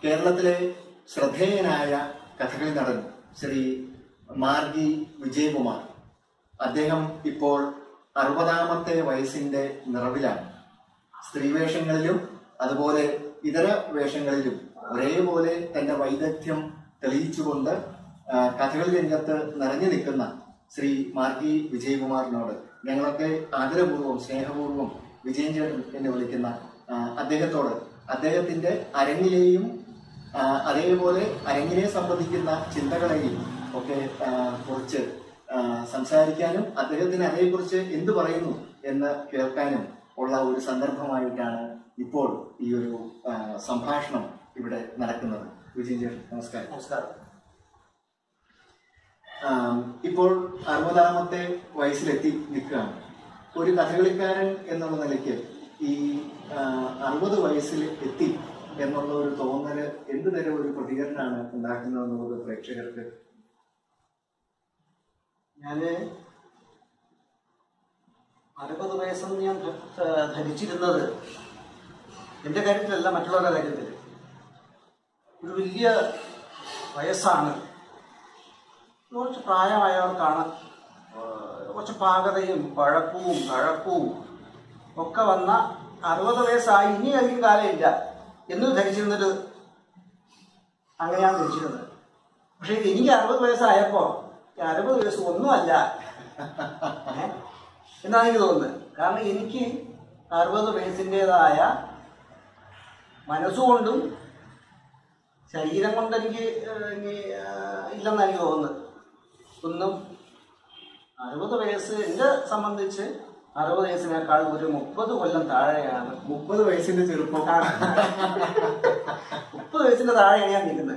കേരളത്തിലെ ശ്രദ്ധേയനായ കഥകളി നടൻ ശ്രീ മാർഗി വിജയകുമാർ അദ്ദേഹം ഇപ്പോൾ അറുപതാമത്തെ വയസ്സിന്റെ നിറവിലാണ് സ്ത്രീവേഷങ്ങളിലും അതുപോലെ ഇതര വേഷങ്ങളിലും ഒരേപോലെ തന്റെ വൈദഗ്ധ്യം തെളിയിച്ചുകൊണ്ട് ആ, കഥകളി രംഗത്ത് നിറഞ്ഞു നിൽക്കുന്ന ശ്രീ മാർഗി വിജയകുമാറിനോട് ഞങ്ങളൊക്കെ ആദരപൂർവ്വം സ്നേഹപൂർവ്വം വിജയൻ ചേട്ടൻ എന്ന് വിളിക്കുന്ന ആ, അദ്ദേഹത്തോട് അദ്ദേഹത്തിന്റെ അരങ്ങിലെയും ആ, അതേപോലെ അരങ്ങിനെ സംബന്ധിക്കുന്ന ചിന്തകളെയും ഒക്കെ ആ, കുറിച്ച് ആ, സംസാരിക്കാനും അദ്ദേഹത്തിന് അതേക്കുറിച്ച് എന്ത് പറയുന്നു എന്ന് കേൾക്കാനും ഉള്ള ഒരു സന്ദർഭമായിട്ടാണ് ഇപ്പോൾ ഈ ഒരു ആ, സംഭാഷണം ഇവിടെ നടക്കുന്നത് വിജയൻ ചേട്ടൻ നമസ്കാരം നമസ്കാരം ആം, ഇപ്പോൾ അറുപതാമത്തെ വയസ്സിലെത്തി നിൽക്കുകയാണ് ഒരു കഥകളിക്കാരൻ എന്നുള്ള നിലയ്ക്ക് ഈ ആ, അറുപത് വയസ്സിൽ എത്തി എന്നുള്ള ഒരു തോന്നല് എന്ത് തരം ഒരു പ്രതികരണമാണ് ഉണ്ടാക്കുന്നതെന്നുള്ളത് പ്രേക്ഷകർക്ക് ഞാന് അറുപത് വയസ്സെന്ന് ഞാൻ ധ- ധ- ധരിച്ചിരുന്നത് എൻ്റെ കാര്യത്തിലല്ല മറ്റുള്ളവരുടെ കാര്യത്തിൽ ഒരു വലിയ വയസ്സാണ് കുറച്ച് പ്രായമായവർക്കാണ് ഏഹ്, കുറച്ച് പാകതയും പഴക്കവും കഴക്കവും ഒക്കെ വന്ന അറുപത് വയസ്സായി ഇനി അധികം കാലമില്ല എന്ന് ധരിച്ചിരുന്നത് അങ്ങനെയാണ് ധരിച്ചിരുന്നത് പക്ഷെ എനിക്ക് അറുപത് വയസ്സായപ്പോ ഈ അറുപത് വയസ്സ് ഒന്നുമല്ല ഏ? എന്നാണ് എനിക്ക് തോന്നുന്നത് കാരണം എനിക്ക് അറുപത് വയസ്സിൻ്റെതായ മനസ്സുകൊണ്ടും ശരീരം കൊണ്ട് എനിക്ക് ഏഹ്, ഇനി ഏഹ്, ഇല്ലെന്നാണ് എനിക്ക് തോന്നുന്നത് ഒന്നും അറുപത് വയസ്സ് എന്നെ സംബന്ധിച്ച് അറുപത് വയസ്സിനേക്കാൾ ഒരു മുപ്പത് കൊല്ലം താഴെയാണ് മുപ്പത് വയസ്സിന്റെ ചെറുപ്പം മുപ്പത് വയസ്സിന്റെ താഴെയാണ് ഞാൻ നിൽക്കുന്നത്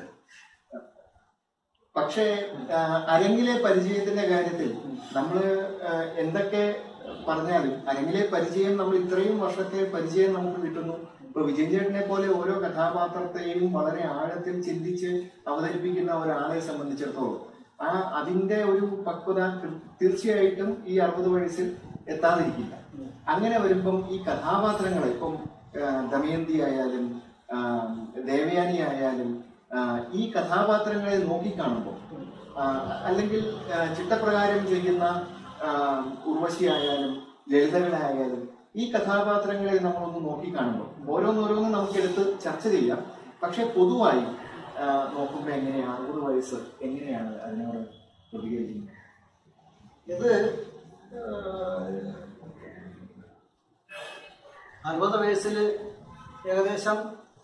പക്ഷേ ആ, അരങ്ങിലെ പരിചയത്തിന്റെ കാര്യത്തിൽ നമ്മൾ എന്തൊക്കെ പറഞ്ഞാലും അരങ്ങിലെ പരിചയം നമ്മൾ ഇത്രയും വർഷത്തെ പരിചയം നമുക്ക് കിട്ടുന്നു ഇപ്പൊ വിജയൻ ചേട്ടനെ പോലെ ഓരോ കഥാപാത്രത്തെയും വളരെ ആഴത്തിൽ ചിന്തിച്ച് അവതരിപ്പിക്കുന്ന ഒരാളെ സംബന്ധിച്ചിടത്തോളം ആ അതിന്റെ ഒരു പക്വത തീ- തീർച്ചയായിട്ടും ഈ അറുപത് വയസ്സിൽ എത്താതിരിക്കില്ല അങ്ങനെ വരുമ്പം ഈ കഥാപാത്രങ്ങളെ ഇപ്പം ആ, ദമയന്തി ആയാലും ആ, ദേവയാനി ആയാലും ആ, ഈ കഥാപാത്രങ്ങളെ നോക്കിക്കാണുമ്പോൾ ആ, അല്ലെങ്കിൽ ആ, ചിട്ടപ്രകാരം ചെയ്യുന്ന ആ, ഉർവശിയായാലും ലളിതകളായാലും ഈ കഥാപാത്രങ്ങളെ നമ്മളൊന്ന് നോക്കിക്കാണുമ്പോൾ ഓരോന്നോരോന്നും നമുക്കെടുത്ത് ചർച്ച ചെയ്യാം പക്ഷെ പൊതുവായി ആ, നോക്കുമ്പോൾ എങ്ങനെയാണ് അറുപത് വയസ്സ് എങ്ങനെയാണ് അതിനോട് പ്രതികരിക്കുന്നത് ഇത് ഏഹ്, അറുപത് വയസ്സിൽ ഏകദേശം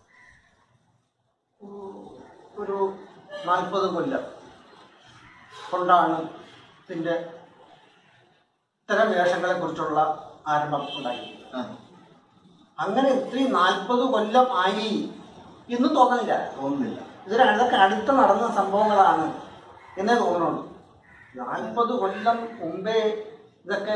ഉം, ഒരു നാൽപ്പത് കൊല്ലം കൊണ്ടാണ് ഇതിൻ്റെ ഇത്തരം വേഷങ്ങളെ കുറിച്ചുള്ള ആരംഭം ഉണ്ടാക്കിയത് ആ, അങ്ങനെ ഇത്രയും നാൽപ്പത് കൊല്ലം ആയി എന്ന് തോന്നുന്നില്ല തോന്നുന്നില്ല ഇതിന് അതൊക്കെ അടുത്ത് നടന്ന സംഭവങ്ങളാണ് എന്നേ തോന്നുന്നുള്ളൂ നാൽപ്പത് കൊല്ലം മുമ്പേ ഇതൊക്കെ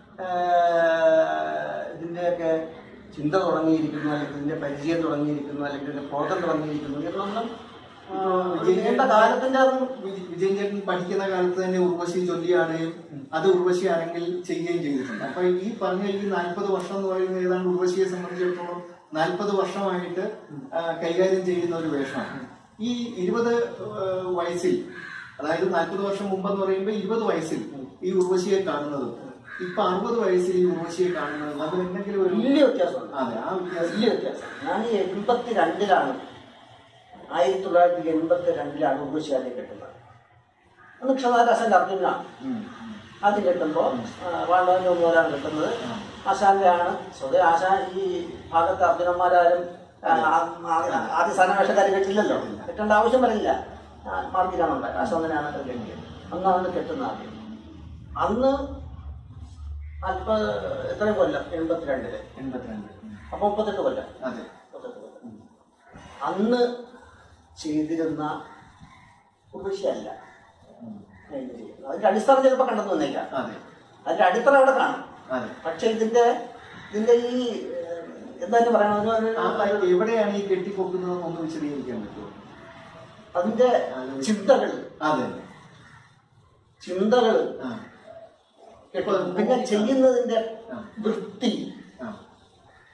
ഏഹ്, ഇതിൻ്റെയൊക്കെ ചിന്ത തുടങ്ങിയിരിക്കുന്നു അല്ലെങ്കിൽ ഇതിന്റെ പരിചയം തുടങ്ങിയിരിക്കുന്നു അല്ലെങ്കിൽ ഇതിന്റെ ബോധം തുടങ്ങിയിരിക്കുന്നു എന്നൊന്നും ആ, ഒരു നീണ്ട കാലത്തിന്റെ അത് വിജ- വിജയൻ ചേട്ടൻ പഠിക്കുന്ന കാലത്ത് തന്നെ ഉർവശി ചൊല്ലിയാടുകയും അത് ഉർവശി ആണെങ്കിൽ ചെയ്യുകയും ചെയ്തിട്ടുണ്ട് അപ്പൊ ഈ പറഞ്ഞ ഈ നാൽപ്പത് വർഷം എന്ന് പറയുന്നത് ഏതാണ്ട് ഉർവശിയെ സംബന്ധിച്ചിടത്തോളം നാൽപ്പത് വർഷമായിട്ട് ആ, കൈകാര്യം ചെയ്യുന്ന ഒരു വേഷമാണ് ഈ ഇരുപത് വയസ്സിൽ അതായത് നാൽപ്പത് വർഷം മുമ്പെന്ന് പറയുമ്പോൾ ഇരുപത് വയസ്സിൽ ഈ ഉർവശിയെ കാണുന്നതും ഇപ്പൊ അറുപത് വയസ്സിൽ ഈ ഉർവശിയെ കാണുന്നതും അത് എന്തെങ്കിലും ഒരു വലിയ വ്യത്യാസമുണ്ട് അതെ ആ വ്യത്യാസം വലിയ വ്യത്യാസം ഞാൻ ഈ എൺപത്തി രണ്ടിലാണ് ആയിരത്തി തൊള്ളായിരത്തി എൺപത്തി രണ്ടിലാണ് ഉർവശിയാനെ കെട്ടുന്നത് അന്ന് ക്ഷണാരാസന്റെ അർജുനാണ് ഉം. ആദ്യം കെട്ടുമ്പോൾ പാണ്ഡവന്റെ ഒന്നുപോലാണ് കെട്ടുന്നത് ആശാന്റെയാണ് സ്വതേ ആശാൻ ഈ ഭാഗത്ത് അർജുനന്മാരാരും ആ, ആ, ആദ്യ സ്ഥാനവേഷക്കാർ കെട്ടില്ലല്ലോ കെട്ടേണ്ട ആവശ്യം വരില്ല മാർഗിലാണ് ഉണ്ടായത് ആശാന്തനാണ് അത് കെട്ടിയത് അന്നാണ് കെട്ടുന്നത് ആദ്യം അന്ന് നാൽപ്പത് എത്രയും കൊല്ലം എൺപത്തിരണ്ടില് എൺപത്തിരണ്ട് ഉം. അപ്പൊ മുപ്പത്തെട്ട് കൊല്ലം അതെ മുപ്പത്തെട്ട് കൊല്ലം അന്ന് ചെയ്തിരുന്ന ഉർവശിയല്ല ഉം. അതിന് ചെയ്യുന്നത്. അതിന്റെ അടിസ്ഥാനം ചിലപ്പോൾ കണ്ടെന്ന് വന്നേക്കാം അതെ അതിന്റെ അടിത്തറ അവിടെ കാണും അതെ പക്ഷെ ഇതിന്റെ ഇതിന്റെ ഈ ഏഹ്, എന്താ അതിന് പറയണത് ഒരു- ആ, ഒരു- എവിടെയാണ് ഈ കെട്ടിപ്പൊക്കുന്നത് ഒന്ന് വിശദീകരിക്കാൻ പറ്റുമോ അതിന്റെ ചിന്തകൾ അതെ ചിന്തകൾ ആ പിന്നെ ചെയ്യുന്നതിന്റെ ആ. വൃത്തി ആ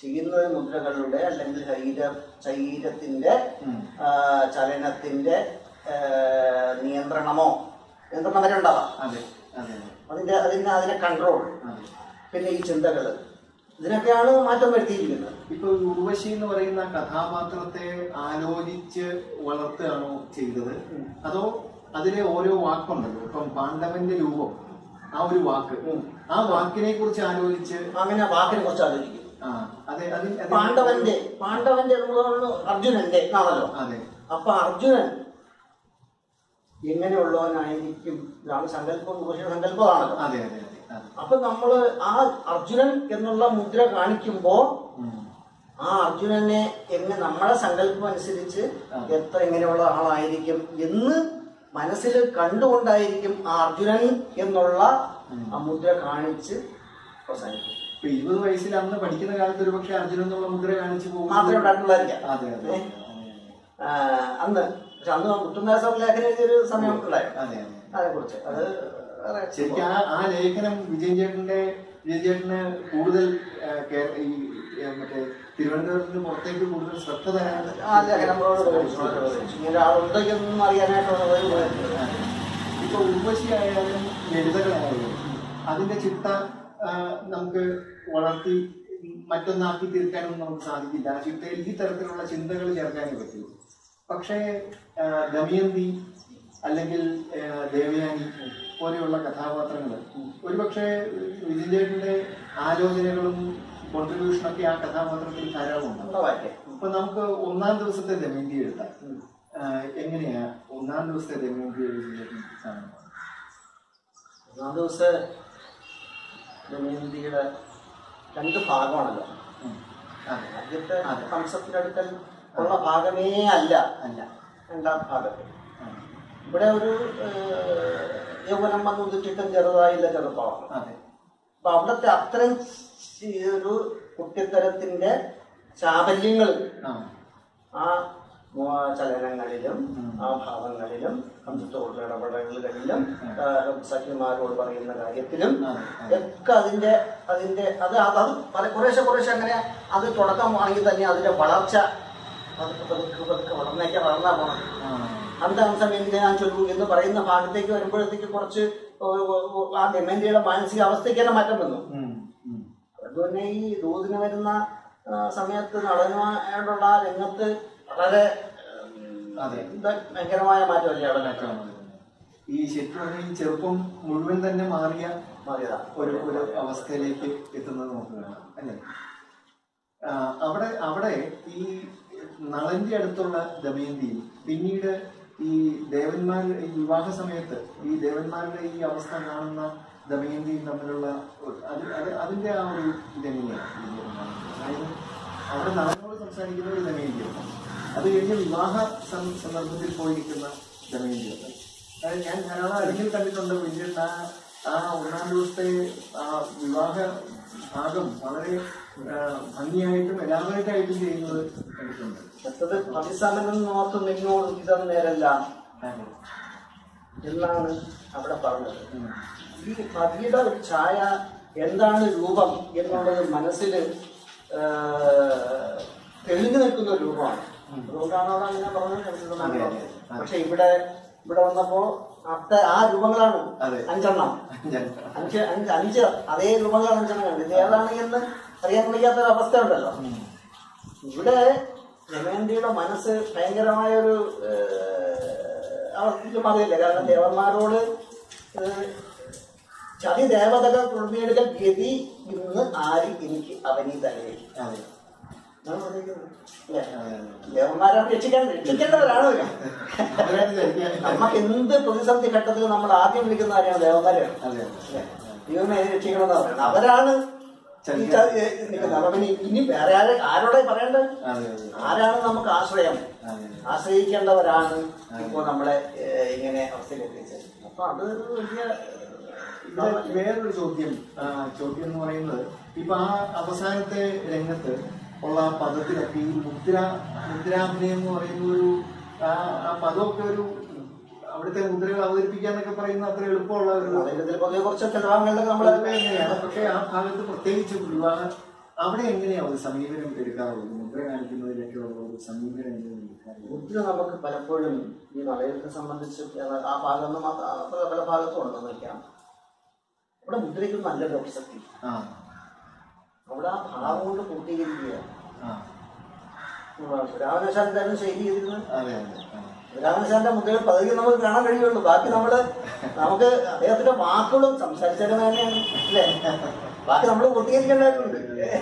ചെയ്യുന്നത് മുദ്രകളുടെ അല്ലെങ്കിൽ ശരീര ശരീരത്തിന്റെ ഉം. ആ, ചലനത്തിന്റെ ആ, നിയന്ത്രണമോ നിയന്ത്രണം വരെ ഉണ്ടാവാം അതെ അതെ അതിന്റെ അതിന്റെ അതിന്റെ കൺട്രോൾ അതെ പിന്നെ ഈ ചിന്തകൾ ഇതിനൊക്കെയാണ് മാറ്റം വരുത്തിയിരിക്കുന്നത് ഇപ്പൊ ഈ ഉർവശി എന്ന് പറയുന്ന കഥാപാത്രത്തെ ആലോചിച്ച് വളർത്തുകയാണോ ചെയ്തത് അതോ അതിലെ ഓരോ വാക്കുണ്ടല്ലോ ഇപ്പം പാണ്ഡവന്റെ രൂപം ആ ഒരു വാക്ക് ആ വാക്കിനെ കുറിച്ച് ആലോചിച്ച് അങ്ങനെ വാക്കിനെ കുറിച്ച് ആലോചിക്കും ആ അതെ അത് അത് പാണ്ഡവന്റെ പാണ്ഡവന്റെ എന്നുള്ളതാണ് അർജുനന്റെ എന്നാണല്ലോ അതെ അപ്പൊ അർജുനൻ എങ്ങനെയുള്ളവനായിരിക്കും ഇതാണ് സങ്കല്പം ഋഷിയുടെ സങ്കല്പമാണല്ലോ അതെ അതെ അതെ അതെ അപ്പൊ നമ്മള് ആ അർജുനൻ എന്നുള്ള മുദ്ര കാണിക്കുമ്പോ ഉം. ആ അർജുനനെ എങ്ങനെ നമ്മളെ സങ്കല്പം അനുസരിച്ച് എത്ര എങ്ങനെയുള്ള ആളായിരിക്കും എന്ന് മനസ്സിൽ കണ്ടുകൊണ്ടായിരിക്കും ആ അർജുനൻ എന്നുള്ള ആ മുദ്ര കാണിച്ച് അവസാനിക്കും ഇപ്പൊ ഇരുപത് വയസ്സിൽ അന്ന് പഠിക്കുന്ന കാലത്ത് ഒരു പക്ഷെ അർജുനൻ എന്നുള്ള മുദ്ര കാണിച്ചു പോകും മാത്രമേ ഉണ്ടായിട്ടുള്ളായിരിക്കാം അതെ അതെ അതെ ആ, അന്ന് പക്ഷെ അന്ന് കുട്ടുംദാസം ലേഖനം എഴുതിയൊരു സമയം ഉണ്ടായിരുന്നു അതെ അതെ അതിനെ കുറിച്ച് അത് വേറെ ശരിക്കും ആ ആ ലേഖനം വിജയൻ ചേട്ടന്റെ വിജയൻ ചേട്ടന് കൂടുതൽ ആ, കേ- ഈ ആ, മറ്റേ തിരുവനന്തപുരത്തിന് പുറത്തേക്ക് കൂടുതൽ ശ്രദ്ധ തരാൻ ആ ലേഖനം നമ്മളോട് ഉപദേശിച്ചു, വളരെ ഉപദേശിച്ചു. ഇങ്ങനെ ഒരാളുണ്ട് എന്നൊന്നും അറിയാനായിട്ടുള്ള ഒരു ഉപദേശം. ഇപ്പൊ ഉർവശിയായാലും ലളിതകളായാലും അതിന്റെ ചിട്ട ആ, നമുക്ക് വളർത്തി മറ്റൊന്നാക്കി തീർക്കാനൊന്നും നമുക്ക് സാധിക്കില്ല ആ ചിട്ടയിൽ ഈ തരത്തിലുള്ള ചിന്തകൾ ചേർക്കാനേ പറ്റൂ പക്ഷേ ആ, ദമയന്തി അല്ലെങ്കിൽ ആ, ദേവയാനി പോലെയുള്ള കഥാപാത്രങ്ങൾ ഒരുപക്ഷെ വിജയന്റെ ആലോചനകളും കോൺട്രിബ്യൂഷനൊക്കെ ആ കഥാപാത്രത്തിൽ ധാരാളം ഉണ്ടാവും നമ്മുടെ വാക്യം. അപ്പൊ നമുക്ക് ഒന്നാം ദിവസത്തെ ദമയന്തി എഴുതാം ആ, എങ്ങനെയാ ഒന്നാം ദിവസത്തെ ദമയന്തി എഴുതുന്നത് കാണുന്നത് ഒന്നാം ദിവസം ദമയന്തിയുടെ രണ്ട് ഭാഗമാണല്ലോ ഉം. അതെ ആദ്യത്തെ അതെ. കംസത്തിന്റെ അടുക്കൽ ഉള്ള ഭാഗമേ അല്ല അല്ല രണ്ടാം ഭാഗത്ത് ആ, ഇവിടെ ഒരു ഏഹ്, യൗവനം വന്ന് ഉദിച്ചിട്ടും ചെറുതായില്ല ചെറുപ്പമാണ് അതെ അപ്പൊ അവിടുത്തെ അത്തരം ചി- ഒരു കുട്ടിത്തരത്തിന്റെ ചാബല്യങ്ങൾ ആ ആ മോ- ചലനങ്ങളിലും ഉം. ആ ഭാവങ്ങളിലും കംസത്തോടുള്ള ഇടപെടലുകളിലും ആ, സഖ്യന്മാരോട് പറയുന്ന കാര്യത്തിലും അതെ അതെ ഒക്കെ അതിന്റെ അതിന്റെ അത് അത് അത് പല- കുറേശ്ശെ കുറേശ്ശെ അങ്ങനെ അത് തുടക്കമാണെങ്കിൽ തന്നെ അതിന്റെ വളർച്ച പതുക്കെ പതുക്കെ പതുക്കെ വളർന്നേക്ക് വളർന്നാ പോണം ആ, അന്തംശം എന്ത് ഞാൻ ചൊല്ലൂ എന്ന് പറയുന്ന ഭാഗത്തേക്ക് വരുമ്പോഴത്തേക്ക് കുറച്ച് ഒരു- ഒരു- ആ ദമന്തിയുടെ മാനസിക അവസ്ഥയ്ക്ക് തന്നെ മാറ്റം വന്നു ഉം, ഉം. അതുപോലെ ഈ ദൂതിന് വരുന്ന ആ, സമയത്ത് നടനുമായിട്ടുള്ള ആ രംഗത്ത് വളരെ ഉം, അതെ. എന്താ ഭയങ്കരമായ മാറ്റമല്ലേ അവിടെ മാറ്റമാണ് വരുന്നത്. ഈ ശരിക്കും പറഞ്ഞാൽ ഈ ചെറുപ്പം മുഴുവൻ തന്നെ മാറിയ മാറിയതാ ഒരു ഒരു അവസ്ഥയിലേക്ക് എത്തുന്നത് നമുക്ക് കാണാം അല്ലേ ആ, അവിടെ അവിടെ ഈ നളന്റെ അടുത്തുള്ള ദമയന്തിയും പിന്നീട് ഈ ദേവന്മാർ ഈ വിവാഹ സമയത്ത് ഈ ദേവന്മാരുടെ ഈ അവസ്ഥ കാണുന്ന ദമയന്തിയും തമ്മിലുള്ള ഒരു- അത് അത് അതിന്റെ ആ ഒരു ഇതെങ്ങനെയാണ് അതായത് അവിടെ നളനോട് സംസാരിക്കുന്ന ഒരു ദമയന്തിയുണ്ട് അത് കഴിഞ്ഞ് വിവാഹ സം- സന്ദർഭത്തിൽ പോയിരിക്കുന്ന ദമയന്തിയുണ്ട് അതായത് ഞാൻ ധാരാളം അടുക്കിൽ കണ്ടിട്ടുണ്ട് പിന്നീട് ആ ആ ഒന്നാം ദിവസത്തെ ആ വിവാഹ ഭാഗം വളരെ ആ, ഭംഗിയായിട്ടും എലാബറേറ്റായിട്ടും ചെയ്യുന്നത് കണ്ടിട്ടുണ്ട് മറ്റത് അതിസമനം നോർത്ത് നിന്നോട് ഇതം നേരല്ല അതെ. എന്നാണ് അവിടെ പറഞ്ഞത് ഉം. ഈ നദിയുടെ ഒരു ഛായ എന്താണ് രൂപം എന്നുള്ളത് മനസ്സിൽ തെളിഞ്ഞു നിൽക്കുന്ന ഒരു രൂപമാണ് അതുകൊണ്ടാണ് അവിടെ അങ്ങനെ പറഞ്ഞത് അതെ, അതെ, അതെ. പക്ഷെ ഇവിടെ ഇവിടെ വന്നപ്പോ അത്ത ആ രൂപങ്ങളാണ് അതെ. അഞ്ചെണ്ണം ഞാൻ അഞ്ച് അഞ്ച് അഞ്ച് അതേ രൂപങ്ങളാണ് അഞ്ചെണ്ണം കണ്ടത് ഇത് ഏതാണ് എന്ന് അറിയാൻ വയ്യാത്തൊരു അവസ്ഥ ഉണ്ടല്ലോ ഉം. ഇവിടെ ദമയന്തിയുടെ മനസ്സ് ഭയങ്കരമായ ഒരു അവസ്ഥയിൽ മാറിയില്ല കാരണം ദേവന്മാരോട് ഏഹ്, ചതി ദേവതകൾ തുറന്നിയെടുക്കൽ ഗതി ഇന്ന് ആര് എനിക്ക് അവനി തന്നെ അതെ എന്നാണ് പറഞ്ഞിരിക്കുന്നത്. അല്ലേ? അതെ, അതെ. ദേവന്മാരെ രക്ഷിക്കാൻ രക്ഷിക്കേണ്ടവരാണ് അവര്. അവരായിട്ട് ധരിക്കാൻ- നമുക്ക് എന്ത് പ്രതിസന്ധി ഘട്ടത്തിൽ നമ്മൾ ആദ്യം വിളിക്കുന്ന ആരെയാണ് ദേവന്മാരെയാണ് അതെ അല്ലേ? ദൈവമേ എന്നെ രക്ഷിക്കണമെന്ന് പറയുന്നത് അവരാണ് ഈ ചതി നിൽക്കുന്നത് അപ്പൊ പിന്നെ ഇനി വേറെ ആരെ ആരോടെ പറയേണ്ടത് അതെ അതെ ആരാണ് നമുക്ക് ആശ്രയം അതെ ആശ്രയിക്കേണ്ടവരാണ് ഇപ്പോൾ നമ്മളെ ഏഹ്, ഇങ്ങനെ അവസ്ഥയിലെത്തിച്ചത് അപ്പൊ അത് വലിയ ഇവിടെ വേറൊരു ചോദ്യം ആ, ചോദ്യം എന്ന് പറയുന്നത് ഇപ്പൊ ആ അവസാനത്തെ രംഗത്ത് ഉള്ള ആ പദത്തിലൊക്കെ ഈ മുദ്ര മുദ്രാഭിനയം എന്ന് പറയുന്ന ഒരു ആ ആ പദമൊക്കെ ഒരു അവിടുത്തെ മുദ്രകൾ അവതരിപ്പിക്കാന്നൊക്കെ പറയുന്ന അത്ര എളുപ്പമുള്ള ഒരു അതിന്റെ പൊതുവെ കുറച്ച് ചിലവാങ്ങളിലൊക്കെ നമ്മൾ അതൊക്കെ എങ്ങനെയാണ് പക്ഷെ ആ ഭാഗത്ത് പ്രത്യേകിച്ച് വിവാഹ അവിടെ എങ്ങനെയാ ഒരു സമീപനം എടുക്കാറുള്ളത് മുദ്ര കാണിക്കുന്നതിലൊക്കെ ഉള്ള ഒരു സമീപനം എങ്ങനെയാണ് എടുക്കാറുള്ളത് മുദ്ര നമുക്ക് പലപ്പോഴും ഈ നളയത്തെ സംബന്ധിച്ച് ആ ഭാഗം പല പല ഭാഗത്തും ഉണ്ടെന്ന് വയ്ക്കാം അവിടെ മുദ്രയ്ക്ക് നല്ലൊരു പ്രസക്തി ആ അവിടെ ആ ഭാവം കൊണ്ട് പൂർത്തീകരിക്കുക ആ രാമനശാൻ എന്തായാലും ശൈലി ചെയ്തിരുന്നത് അതെ അതെ ആ. രാമനശാന്റെ മുദ്രകൾ പകുതി നമുക്ക് കാണാൻ കഴിയുള്ളൂ ബാക്കി നമ്മള് നമുക്ക് അദ്ദേഹത്തിന്റെ വാക്കുകളും സംസാരിച്ചാലും തന്നെയാണ് അല്ലേ ബാക്കി നമ്മൾ പൂർത്തീകരിക്കേണ്ടതായിട്ടുണ്ട്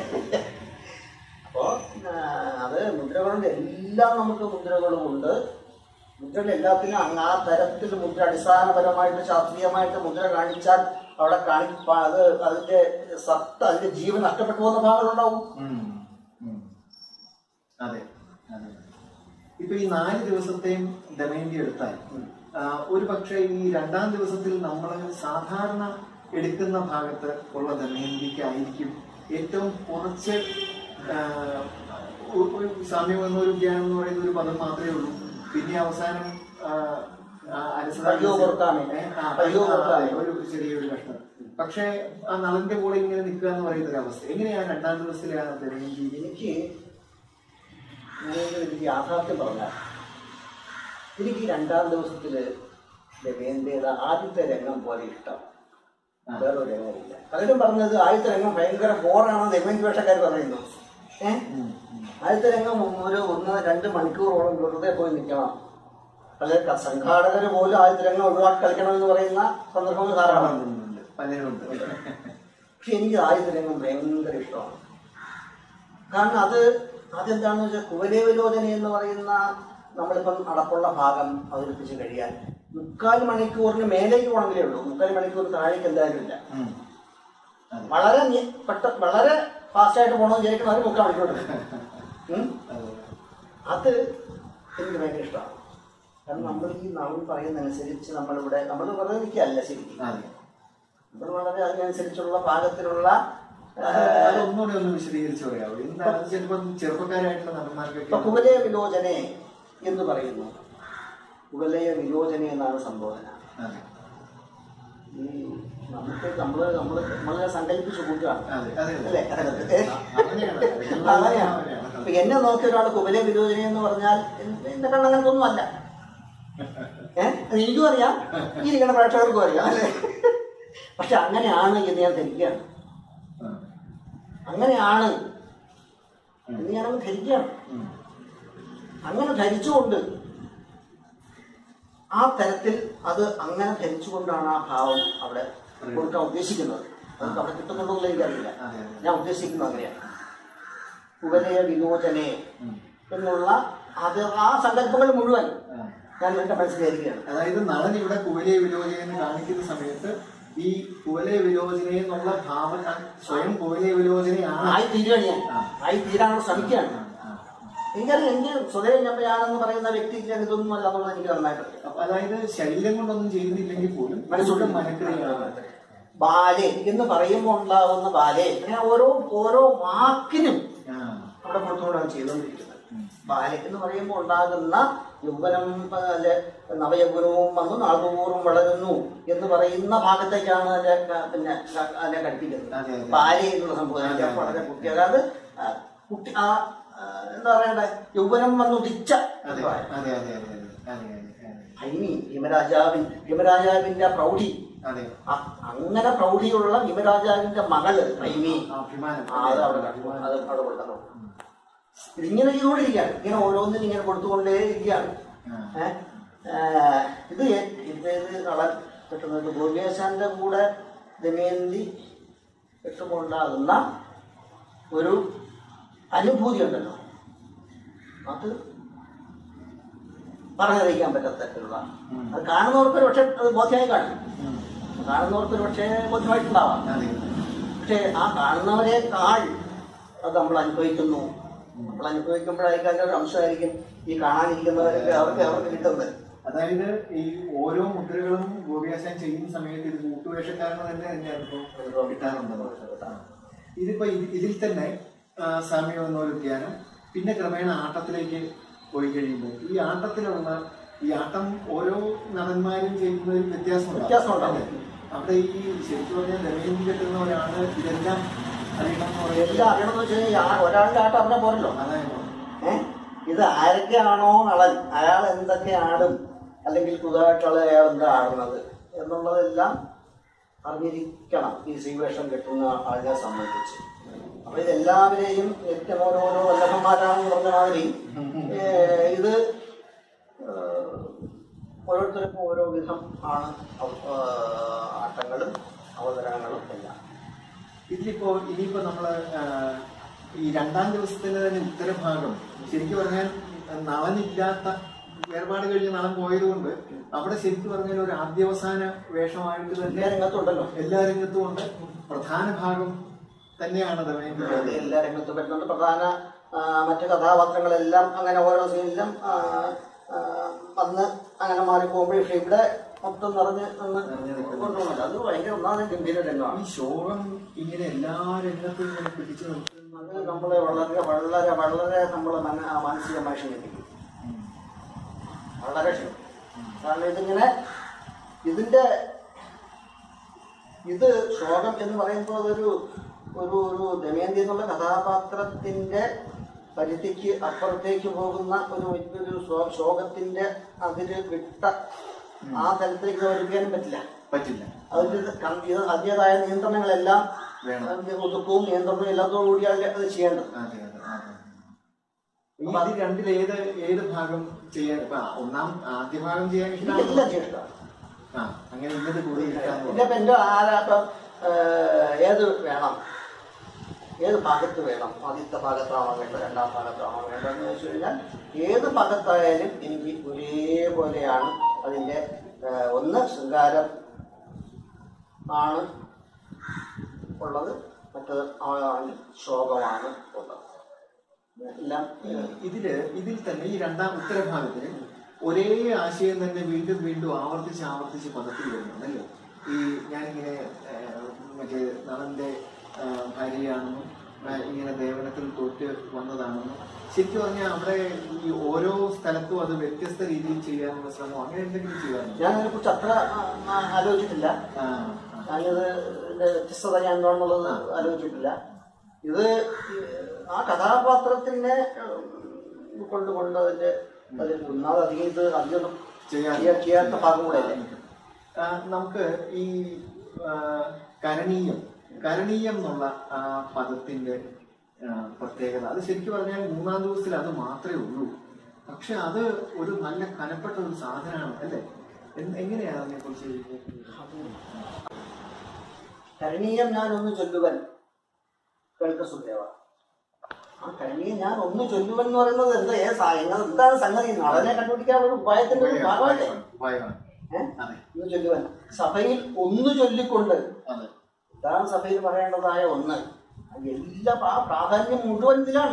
അപ്പോ ആ, അത് മുദ്രകളുണ്ട് എല്ലാം നമുക്ക് മുദ്രകളും ഉണ്ട് മുദ്രകൾ എല്ലാത്തിനും അങ്ങ് ആ തരത്തിൽ മുദ്ര അടിസ്ഥാനപരമായിട്ട് ശാസ്ത്രീയമായിട്ട് മുദ്ര കാണിച്ചാൽ അവിടെ കാണി പ- അത് അതിന്റെ സത്ത അതിന്റെ ജീവൻ നഷ്ടപ്പെട്ടു പോകുന്ന ഭാഗങ്ങളുണ്ടാവും ഉം. ഉം. അതെ അതെ ഇപ്പൊ ഈ നാല് ദിവസത്തെയും ദമയന്തി എടുത്താൽ ആ, ഒരു പക്ഷേ ഈ രണ്ടാം ദിവസത്തിൽ നമ്മൾ സാധാരണ എടുക്കുന്ന ഭാഗത്ത് ഉള്ള ദമയന്തിക്കായിരിക്കും ഏറ്റവും കുറച്ച് ആ, ഒരു- ഒരു സാമ്യം എന്നൊരു ജ്ഞാനം എന്ന് പറയുന്ന ഒരു പദം മാത്രമേ ഉള്ളൂ പിന്നെ അവസാനം ആ, ആ, അലസത- അയ്യോ ഓർക്കാമേ. ഏ, ആ, അയ്യോ ഓർക്കാമേ. ഒരു ചെറിയൊരു കഷ്ണം പക്ഷേ ആ നളന്റെ കൂടെ ഇങ്ങനെ നിൽക്കുക എന്ന് പറയുന്ന ഒരു അവസ്ഥ എങ്ങനെയാണ് രണ്ടാം ദിവസത്തിലെ ആ ദമയന്തി എനിക്ക് ഞാനൊരു എനിക്ക് യാഥാർത്ഥ്യം പറഞ്ഞാൽ എനിക്ക് ഈ രണ്ടാം ദിവസത്തില് ദമയന്തിയുടെ ആദ്യത്തെ രംഗം പോലെ ഇഷ്ടം വേറൊരു രംഗമില്ല പലരും പറഞ്ഞത് ആദ്യത്തെ രംഗം ഭയങ്കര ബോറാണെന്ന് ദമയന്തി വേഷക്കാർ പറയുന്നു ഏഹ് ഉം, ഉം. ആദ്യത്തെ രംഗം ഒരു ഒന്ന് രണ്ട് മണിക്കൂറോളം വെറുതെ പോയി നിൽക്കണം പല സംഘാടകർ പോലും ആദ്യത്തെ രംഗം ഒഴിവാക്കി കളിക്കണമെന്ന് പറയുന്ന സന്ദർഭങ്ങൾ ധാരാളം ഉണ്ട്, പലരുണ്ട് പക്ഷെ എനിക്ക് ആദ്യത്തെ രംഗം ഭയങ്കര ഇഷ്ടമാണ് കാരണം അത് അതെന്താണെന്ന് വെച്ചാൽ കുവലേവലോചന എന്ന് പറയുന്ന നമ്മളിപ്പം അടപ്പുള്ള ഭാഗം അവതരിപ്പിച്ച് കഴിയാൻ മുക്കാൽ മണിക്കൂറിന് മേലേക്ക് പോകണമെങ്കിലേ ഉള്ളൂ മുക്കാൽ മണിക്കൂർ താഴേക്ക് എന്തായാലും ഇല്ല ഉം. അതെ. വളരെ നി- പെട്ട വളരെ ഫാസ്റ്റായിട്ട് പോകണമെന്ന് വിചാരിക്കണം ഒരു മുക്കാൽ മണിക്കൂർ എടുക്കും. ഉം? അതെ. അത് എനിക്ക് ഭയങ്കര ഇഷ്ടമാണ് കാരണം നമ്മൾ ഈ നമ്മൾ പറയുന്നതനുസരിച്ച് നമ്മളിവിടെ നമ്മൾ വെറുതെ നിൽക്കുകയല്ല ശരിക്കും അതെ. നമ്മൾ വളരെ അതിനനുസരിച്ചുള്ള പാകത്തിലുള്ള ആ, അത് അതൊന്നുകൂടെ ഒന്ന് വിശദീകരിച്ച് പറയാമോ എന്താണ് അത് ചിലപ്പം ചെറുപ്പക്കാരായിട്ടുള്ള നടന്മാർക്കൊക്കെ ഇപ്പൊ കുവലയ വിലോചനെ എന്ന് പറയുന്നു കുവലയ വിലോചന എന്നാണ് സംബോധന അതെ ഈ നമുക്ക് നമ്മള് നമ്മള് നമ്മളെ സങ്കല്പിച്ചു കൂട്ടുകയാണ് അതെ അതെ അല്ലേ അതെ. അങ്ങനെയാണ് അങ്ങനെയാണ് ഇപ്പൊ എന്നെ നോക്കിയ ഒരാൾ കുവലയ വിലോചന എന്ന് പറഞ്ഞാൽ എൻ- എന്റെ കണ്ണ് അങ്ങനത്തെ ഒന്നും അല്ല ഏഹ് എനിക്കും അറിയാം ഈ ഇരിക്കുന്ന പ്രേക്ഷകർക്കും അറിയാം അല്ലേ പക്ഷെ അങ്ങനെയാണ് എന്ന് ഞാൻ ധരിക്കുകയാണ് ആ. അങ്ങനെയാണ് എന്ന് ഞാനങ്ങ് ധരിക്കുകയാണ് ഉം. അങ്ങനെ ധരിച്ചുകൊണ്ട് ആ തരത്തിൽ അത് അങ്ങനെ ധരിച്ചുകൊണ്ടാണ് ആ ഭാവം അവിടെ കൊടുക്കാൻ ഉദ്ദേശിക്കുന്നത് നമുക്ക് അവിടെ കിട്ടുന്നുണ്ടോ എന്ന് എനിക്കറിയില്ല അതെ അതെ ഞാൻ ഉദ്ദേശിക്കുന്നത് അങ്ങനെയാണ് ഉപലയ വിലോചനെ ഉം. എന്നുള്ള അത് ആ സങ്കല്പങ്ങൾ മുഴുവൻ ആ. ഞാൻ എന്റെ മനസ്സിലായിരിക്കുകയാണ് അതായത് നടൻ ഇവിടെ കുവലയ വിലോചന കാണിക്കുന്ന സമയത്ത് ഈ കുവലയ വിലോചന എന്നുള്ള ഭാവന സ്വയം കുവലയ വിലോചനയാണ് ആയി തീരുകയാണ് ഞാൻ ആ. ആയി തീരാനുള്ള ശ്രമിക്കുകയാണ് ആ, ആ. എനിക്കറിയാം എനിക്ക് സ്വതവേ ഞാൻ ഞാനെന്ന് പറയുന്ന വ്യക്തിക്ക് ഞാൻ ഇതൊന്നും അല്ല എന്നുള്ളത് എനിക്ക് നന്നായിട്ടറിയാം അപ്പൊ അതായത് ശരീരം കൊണ്ടൊന്നും ചെയ്യുന്നില്ലെങ്കിൽ പോലും മനസ്സുകൊണ്ട് മനക്രിയാണ് ബാലെ എന്ന് പറയുമ്പോൾ ഉണ്ടാവുന്ന ബാലെ അങ്ങനെ ഓരോ ഓരോ വാക്കിനും ആ. അവിടെ കൊടുത്തുകൊണ്ടാണ് ചെയ്തുകൊണ്ടിരിക്കുന്നത് ഉം. ബാലെ എന്ന് പറയുമ്പോൾ ഉണ്ടാകുന്ന യൗവനം അല്ലെ നവയൗവനവും വന്നു നാൾതോറും വളരുന്നു എന്ന് പറയുന്ന ഭാഗത്തേക്കാണ് അതിന്റെ ക- പിന്നെ ക- അതിനെ ഘടിപ്പിക്കുന്നത് അതെ, അതെ. ബാലെ എന്നുള്ള സംഭവം അതെ, അതെ. വളരെ കുട്ടി അതായത് ആ, കുട്ടി ആ ആ, എന്താ പറയണ്ടേ യൗവനം വന്നുദിച്ച അതെ പ്രായം. അതെ അതെ അതെ അതെ അതെ അതെ ഭൈമി ഹിമരാജാവിൻ ഹിമരാജാവിന്റെ പ്രൗഢി അതെ അ- അങ്ങനെ പ്രൗഢിയുള്ള ഹിമരാജാവിന്റെ മകള് ഭൈമി അഭിമാനം ആ, അത് അവിടെ കിടക്കും. അത് അവിടെ കൊടുക്കണം ഇതിങ്ങനെ ചെയ്തുകൊണ്ടിരിക്കുകയാണ് ഇങ്ങനെ ഓരോന്നിനും ഇങ്ങനെ കൊടുത്തുകൊണ്ടേ ഇരിക്കുകയാണ് ആ. ഏഹ്? ഏ, ഇത് ഏ- ഇത് ഇത് കളൻ കിട്ടുന്നത് ഗോപിയാശാന്റെ കൂടെ ദമയന്തി കിട്ടുമ്പോണ്ടാകുന്ന ഒരു അനുഭൂതി ഉണ്ടല്ലോ അത് പറഞ്ഞറിയിക്കാൻ പറ്റത്തക്കുള്ള ഉം. അത് കാണുന്നവർക്ക് ഒരു പക്ഷേ അത് ബോധ്യമായി കാണും ഉം. കാണുന്നവർക്ക് ഒരു പക്ഷേ ബോധ്യമായിട്ടുണ്ടാവാം അതെ പക്ഷേ ആ കാണുന്നവരെക്കാൾ അത് നമ്മൾ അനുഭവിക്കുന്നു നമ്മൾ അനുഭവിക്കുമ്പോഴായിരിക്കും അതിന്റെ ഒരു അംശമായിരിക്കും ഈ കാണാനിരിക്കുന്നവർക്ക് അവർക്ക് അവർക്ക് കിട്ടുന്നത് അതായത് ഈ ഓരോ മുദ്രകളും ഗോപിയാശാൻ ചെയ്യുന്ന സമയത്ത് ഇത് കൂട്ടുവേഷക്കാരന് തന്നെ അതിന്റെ അനുഭവം കിട്ടാറുണ്ട് ആ. ഇതിപ്പോ ഇത്- ഇതിൽ തന്നെ ആ, സാമ്യം എന്നൊരു ധ്യാനം പിന്നെ ക്രമേണ ആട്ടത്തിലേക്ക് പോയി കഴിയുമ്പോൾ ഈ ആട്ടത്തിലുള്ള ഈ ആട്ടം ഓരോ നടന്മാരും ചെയ്യുന്നതിൽ വ്യത്യാസമുണ്ടാവും വ്യത്യാസമുണ്ടാവും. അല്ലേ? അവിടെ ഈ ശരിക്കും പറഞ്ഞാൽ ദമയന്തി കെട്ടുന്നവരാണ് ഇതെല്ലാം അറിയണമെന്ന് പറയുന്നത് എല്ലാം അറിയണമെന്ന് വെച്ച് കഴിഞ്ഞാൽ ആ ഒരാളുടെ ആട്ടം അറിഞ്ഞാൽ പോരല്ലോ അതായത് ഏ? ഇത് ആരൊക്കെയാണോ നളൻ അയാൾ എന്തൊക്കെ ആടും അല്ലെങ്കിൽ പുതുതായിട്ടുള്ള അയാൾ എന്താ ആടുന്നത് എന്നുള്ളതെല്ലാം അറിഞ്ഞിരിക്കണം ഈ ശ്രീവേഷം കെട്ടുന്ന ആളിനെ സംബന്ധിച്ച് അപ്പൊ ഇതെല്ലാവരെയും ഏറ്റവും ഓരോരോ വല്ലഭന്മാരാണെന്ന് പറഞ്ഞ മാതിരി ഏ, ഇത് ഏ, ഓരോരുത്തർക്കും ഓരോ വിധം ആണ് അവ- ആ, ആട്ടങ്ങളും അവതരണങ്ങളും എല്ലാം ഇതിലിപ്പോ ഇനിയിപ്പോ നമ്മള് ആ, ഈ രണ്ടാം ദിവസത്തിന്റെ തന്നെ ഉത്തരഭാഗം ശരിക്കും പറഞ്ഞാൽ നളനില്ലാത്ത വേർപാട് കഴിഞ്ഞ് നളം പോയതുകൊണ്ട് അവിടെ ശരിക്കും പറഞ്ഞാൽ ഒരു ആദ്യവസാന വേഷമായിട്ട് തന്നെ എല്ലാ രംഗത്തുണ്ടല്ലോ എല്ലാ രംഗത്തും ഉണ്ട് പ്രധാന ഭാഗം തന്നെയാണ് ദമയന്തി അതെ, എല്ലാ രംഗത്തും വരുന്നുണ്ട് പ്രധാന ആ, മറ്റ് കഥാപാത്രങ്ങളെല്ലാം അങ്ങനെ ഓരോ സീനിലും ആ, ആ, വന്ന് അങ്ങനെ മാറി പോകുമ്പോൾ പക്ഷെ ഇവിടെ മൊത്തം നിറഞ്ഞ് നിന്ന് കൊണ്ടുപോകുന്നുണ്ട് അത് ഭയങ്കര ഒന്നാമത് ഗംഭീര രംഗമാണ് ഈ ശോകം ഇങ്ങനെ എല്ലാ രംഗത്തും ഇങ്ങനെ പിടിച്ചു നിർത്തുന്നത് അത് നമ്മളെ വളരെ വളരെ വളരെ നമ്മളെ മന ആ മാനസികമായി ക്ഷണിപ്പിക്കും വളരെ ക്ഷണിക്കും കാരണം ഇതിങ്ങനെ ഇതിന്റെ ഇത് ശോകം എന്ന് പറയുമ്പോൾ അതൊരു ഒരു ഒരു ദമയന്തി എന്നുള്ള കഥാപാത്രത്തിന്റെ പരിധിക്ക് അപ്പുറത്തേക്ക് പോകുന്ന ഒരു വലിയൊരു ശോ- ശോകത്തിന്റെ അതിര് വിട്ട ആ തലത്തിലേക്ക് ഒതുക്കാനും പറ്റില്ല പറ്റില്ല അതിന്റെ കം- ഇത് അതിൻ്റെതായ നിയന്ത്രണങ്ങളെല്ലാം വേണം. അതിന്റെ ഒതുക്കവും നിയന്ത്രണവും എല്ലാത്തോടു കൂടിയാണ് അത് ചെയ്യേണ്ടത് അതെ അതെ അതെ ഈ ഇത് രണ്ടിൽ ഏത് ഏത് ഭാഗം ചെയ്യാൻ ഇപ്പൊ ഒന്നാം ആദ്യ ഭാഗം ചെയ്യാൻ എനിക്ക് ഇഷ്ടമാണ് എല്ലാം ചെയ്തിട്ടാണ് ആ അങ്ങനെ ഇന്നത് കൂടി ഇഷ്ടമാണ് പിന്നെ ഇപ്പൊ എന്റെ ആരാട്ടം ഏത് വേണം ഏത് ഭാഗത്ത് വേണം ആദ്യത്തെ ഭാഗത്താണോ വേണ്ടത് രണ്ടാം ഭാഗത്താണോ വേണ്ടതെന്ന് വെച്ച് കഴിഞ്ഞാൽ ഏത് ഭാഗത്തായാലും എനിക്ക് ഒരേപോലെയാണ് അതിന്റെ ആ, ഒന്ന് ശൃംഗാരം ആണ് ഉള്ളത് മറ്റത് ആണ് ശോകമാണ് ഉള്ളത് എല്ലാം ഈ ഇതില് ഇതിൽ തന്നെ ഈ രണ്ടാം ഉത്തരഭാഗത്തിന് ഒരേ ആശയം തന്നെ വീണ്ടും വീണ്ടും ആവർത്തിച്ച് ആവർത്തിച്ച് പദത്തിൽ വരുന്നുണ്ട് അല്ലേ ഈ ഞാനിങ്ങനെ ആ, മറ്റേ നളന്റെ ആ, ഭാര്യയാണെന്നും ആ, ഇങ്ങനെ ദേവനത്തിൽ തോറ്റ് വന്നതാണെന്നും ശരിക്കും പറഞ്ഞാൽ അവിടെ ഈ ഓരോ സ്ഥലത്തും അത് വ്യത്യസ്ത രീതിയിൽ ചെയ്യാനുള്ള ശ്രമം അങ്ങനെ എന്തെങ്കിലും ചെയ്യാറുണ്ടോ ഞാൻ അതിനെക്കുറിച്ച് അത്ര ആ, ആ, ആലോചിച്ചിട്ടില്ല ആ, ആ. ഞാനിത് ഇതിന്റെ വ്യത്യസ്തത ഞാൻ എന്താണെന്നുള്ളത് ആലോചിച്ചിട്ടില്ല ഇത് ഈ ആ കഥാപാത്രത്തിനെ ഉം, കൊണ്ടുകൊണ്ട് അതിന്റെ അതിൽ ഒന്നാമത് അധികം ഇത് അധികം ചെയ്യാൻ- ചെയ്യാ- ചെയ്യാത്ത ഭാഗം കൂടെ അല്ലേ ആ, നമുക്ക് ഈ ആ, കരണീയം കരണീയം എന്നുള്ള ആ പദത്തിന്റെ ആ, പ്രത്യേകത അത് ശരിക്കും പറഞ്ഞാൽ മൂന്നാം ദിവസത്തിൽ അത് മാത്രമേ ഉള്ളൂ പക്ഷെ അത് ഒരു നല്ല കനപ്പെട്ട ഒരു സാധനമാണ് അല്ലേ എന്ത്- എങ്ങനെയാണ് അതിനെ കുറിച്ച് കരണീയം ഞാൻ ഒന്ന് ചൊല്ലുവൻ കേൾക്ക സുദേവ ആ കരണീയം ഞാൻ ഒന്ന് ചൊല്ലുവൻ എന്ന് പറയുന്നത് എന്താ ഏ സാ- എങ്ങനെ- എന്താണ് സംഗതി നടനെ കണ്ടുപിടിക്കാനുള്ള ഒരു ഉപായത്തിന്റെ ഒരു ഭാഗമല്ലേ ഭയമാണ് ഏഹ് അതെ ഒന്ന് ചൊല്ലുവൻ സഭയിൽ ഒന്ന് ചൊല്ലിക്കൊണ്ട് അതെ ഇതാണ് സഭയിൽ പറയേണ്ടതായ ഒന്ന് എല്ലാ ആ പ്രാധാന്യം മുഴുവൻ ഇതിലാണ്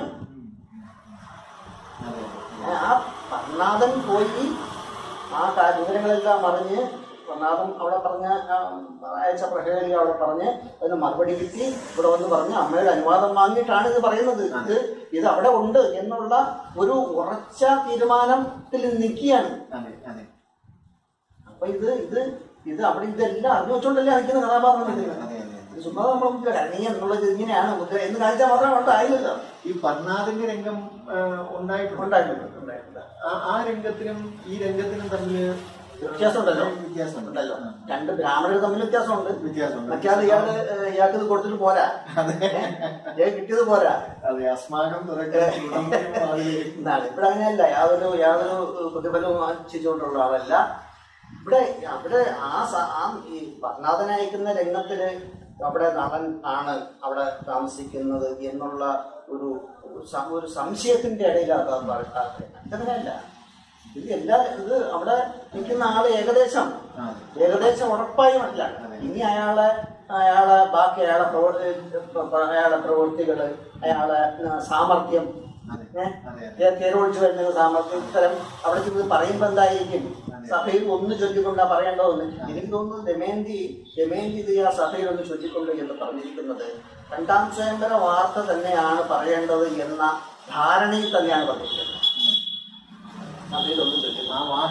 അതെ ഏ, ആ പർണാഥൻ പോയി ആ കാ- വിവരങ്ങളെല്ലാം അറിഞ്ഞ് പർണാഥൻ അവിടെ പറഞ്ഞ ആ, അയച്ച പ്രഹേളിക അവിടെ പറഞ്ഞ് അതിന് മറുപടി കിട്ടി ഇവിടെ വന്ന് പറഞ്ഞ് അമ്മയുടെ അനുവാദം വാങ്ങിയിട്ടാണ് ഇത് പറയുന്നത് ഇത് ഇത് അവിടെ ഉണ്ട് എന്നുള്ള ഒരു ഉറച്ച തീരുമാനത്തിൽ നിൽക്കുകയാണ് അതെ അതെ അപ്പൊ ഇത് ഇത് ഇത് അവിടെ ഇതെല്ലാം അറിഞ്ഞു വെച്ചോണ്ടല്ലേ നിൽക്കുന്ന കഥാപാത്രം ഇത്. അതെ അതെ ഇത് ചുമ്മാ നമ്മൾ മുദ്ര കരണീയം എന്നുള്ളത് ഇങ്ങനെയാണ് മുദ്ര എന്ന് കാണിച്ചാൽ മാത്രം ഉണ്ടായില്ലല്ലോ ഈ പർണാദിന്റെ രംഗം ആ, ഉണ്ടായിട്ടുണ്ട് ഉണ്ടായിട്ടുണ്ട് ഉണ്ടായിട്ടുണ്ട് ആ- ആ രംഗത്തിനും ഈ രംഗത്തിനും തമ്മിൽ വ്യത്യാസമുണ്ടല്ലോ വ്യത്യാസമുണ്ട് ഉണ്ടല്ലോ രണ്ട് ബ്രാഹ്മണർ തമ്മിൽ വ്യത്യാസമുണ്ട് വ്യത്യാസമുണ്ട് മറ്റേ ഇയാള് ഏഹ്, ഇയാൾക്ക് ഇത് കൊടുത്തിട്ട് പോരാ ഏഹ് കിട്ടിയത് പോരാ അതെ അസ്മാകം തുറക്കാൻ എന്താണ് ഇവിടെ അങ്ങനെയല്ല യാതൊരു യാതൊരു പ്രതിഫലവും ആശിച്ചുകൊണ്ടുള്ള ആളല്ല ഇവിടെ അവിടെ ആ സ- ആ ഈ പത്നാഥൻ അയക്കുന്ന രംഗത്തില് അവിടെ നടൻ ആണ് അവിടെ താമസിക്കുന്നത് എന്നുള്ള ഒരു ഒരു സം- ഒരു സംശയത്തിന്റെ ഇടയിലാണ് അങ്ങനെയല്ല ഇത് എല്ലാ ഇത് അവിടെ നിൽക്കുന്ന ആള് ഏകദേശം ഏകദേശം ഉറപ്പായി മനസ്സിലാണ് അതെ. ഇനി അയാളെ അയാളെ ബാക്കി അയാളെ പ്രവൃത്തി അയാളെ പ്രവൃത്തികള് അയാളെ ആ, സാമർഥ്യം അതെ. ഏ? അതെ, അതെ. തേ- തേരൊഴിച്ചു വരുന്ന സാമർഥ്യം ഇത്തരം അവിടെ ചെന്ന് പറയുമ്പോ എന്തായിരിക്കും അതെ. സഭയിൽ ഒന്ന് ചൊല്ലിക്കൊണ്ടാ പറയേണ്ടതെന്ന് എനിക്ക് തോന്നുന്നു ദമയന്തി ദമയന്തി ഇത് ആ സഭയിൽ ഒന്ന് ചൊല്ലിക്കൊണ്ട് എന്ന് പറഞ്ഞിരിക്കുന്നത് രണ്ടാം സ്വയംവര വാർത്ത തന്നെയാണ് പറയേണ്ടത് എന്ന ധാരണയിൽ തന്നെയാണ് പറഞ്ഞിരിക്കുന്നത് സഭയിൽ ഒന്ന് ചൊല്ലിക്കൊണ്ട് ആ വാർത്ത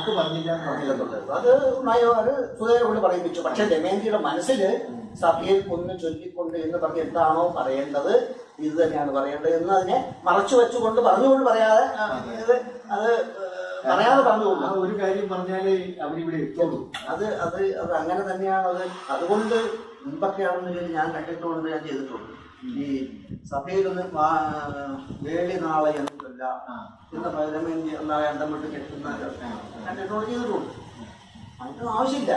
വാക്ക് പറഞ്ഞില്ല എന്ന് പറഞ്ഞില്ല പറഞ്ഞില്ലെന്നുള്ളത് അത് നയോ അത് സുധേരെ കൊണ്ട് പറയിപ്പിച്ചു പക്ഷെ ദമയന്തിയുടെ മനസ്സിൽ സഭയിൽ ഒന്ന് ചൊല്ലിക്കൊണ്ട് എന്ന് പറഞ്ഞ് എന്താണോ പറയേണ്ടത് ഇത് തന്നെയാണ് പറയേണ്ടത് എന്ന് അതിനെ മറച്ചു വെച്ചുകൊണ്ട് പറഞ്ഞുകൊണ്ട് പറയാതെ ആ, ഇത് അത് ഏഹ്, പറയാതെ പറഞ്ഞുകൊണ്ട് ആ ഒരു കാര്യം പറഞ്ഞാലേ അവരിവിടെ എത്തുള്ളൂ അത് അത് അത് അങ്ങനെ തന്നെയാണ് അത് അതുകൊണ്ട് മുമ്പൊക്കെയാണെന്ന് ഞാൻ കണ്ടിട്ടുണ്ട് ഞാൻ ചെയ്തിട്ടുണ്ട് ഈ സഭയിലൊന്ന് വാ- വേളി നാളെ എന്നില്ല ആ. എന്ന പരമേന്ത്യ നാളെ അന്തം വിട്ട് കെട്ടുന്ന കണ്ടിട്ടുണ്ട് ചെയ്തിട്ടുണ്ട് അതിന് ആവശ്യമില്ല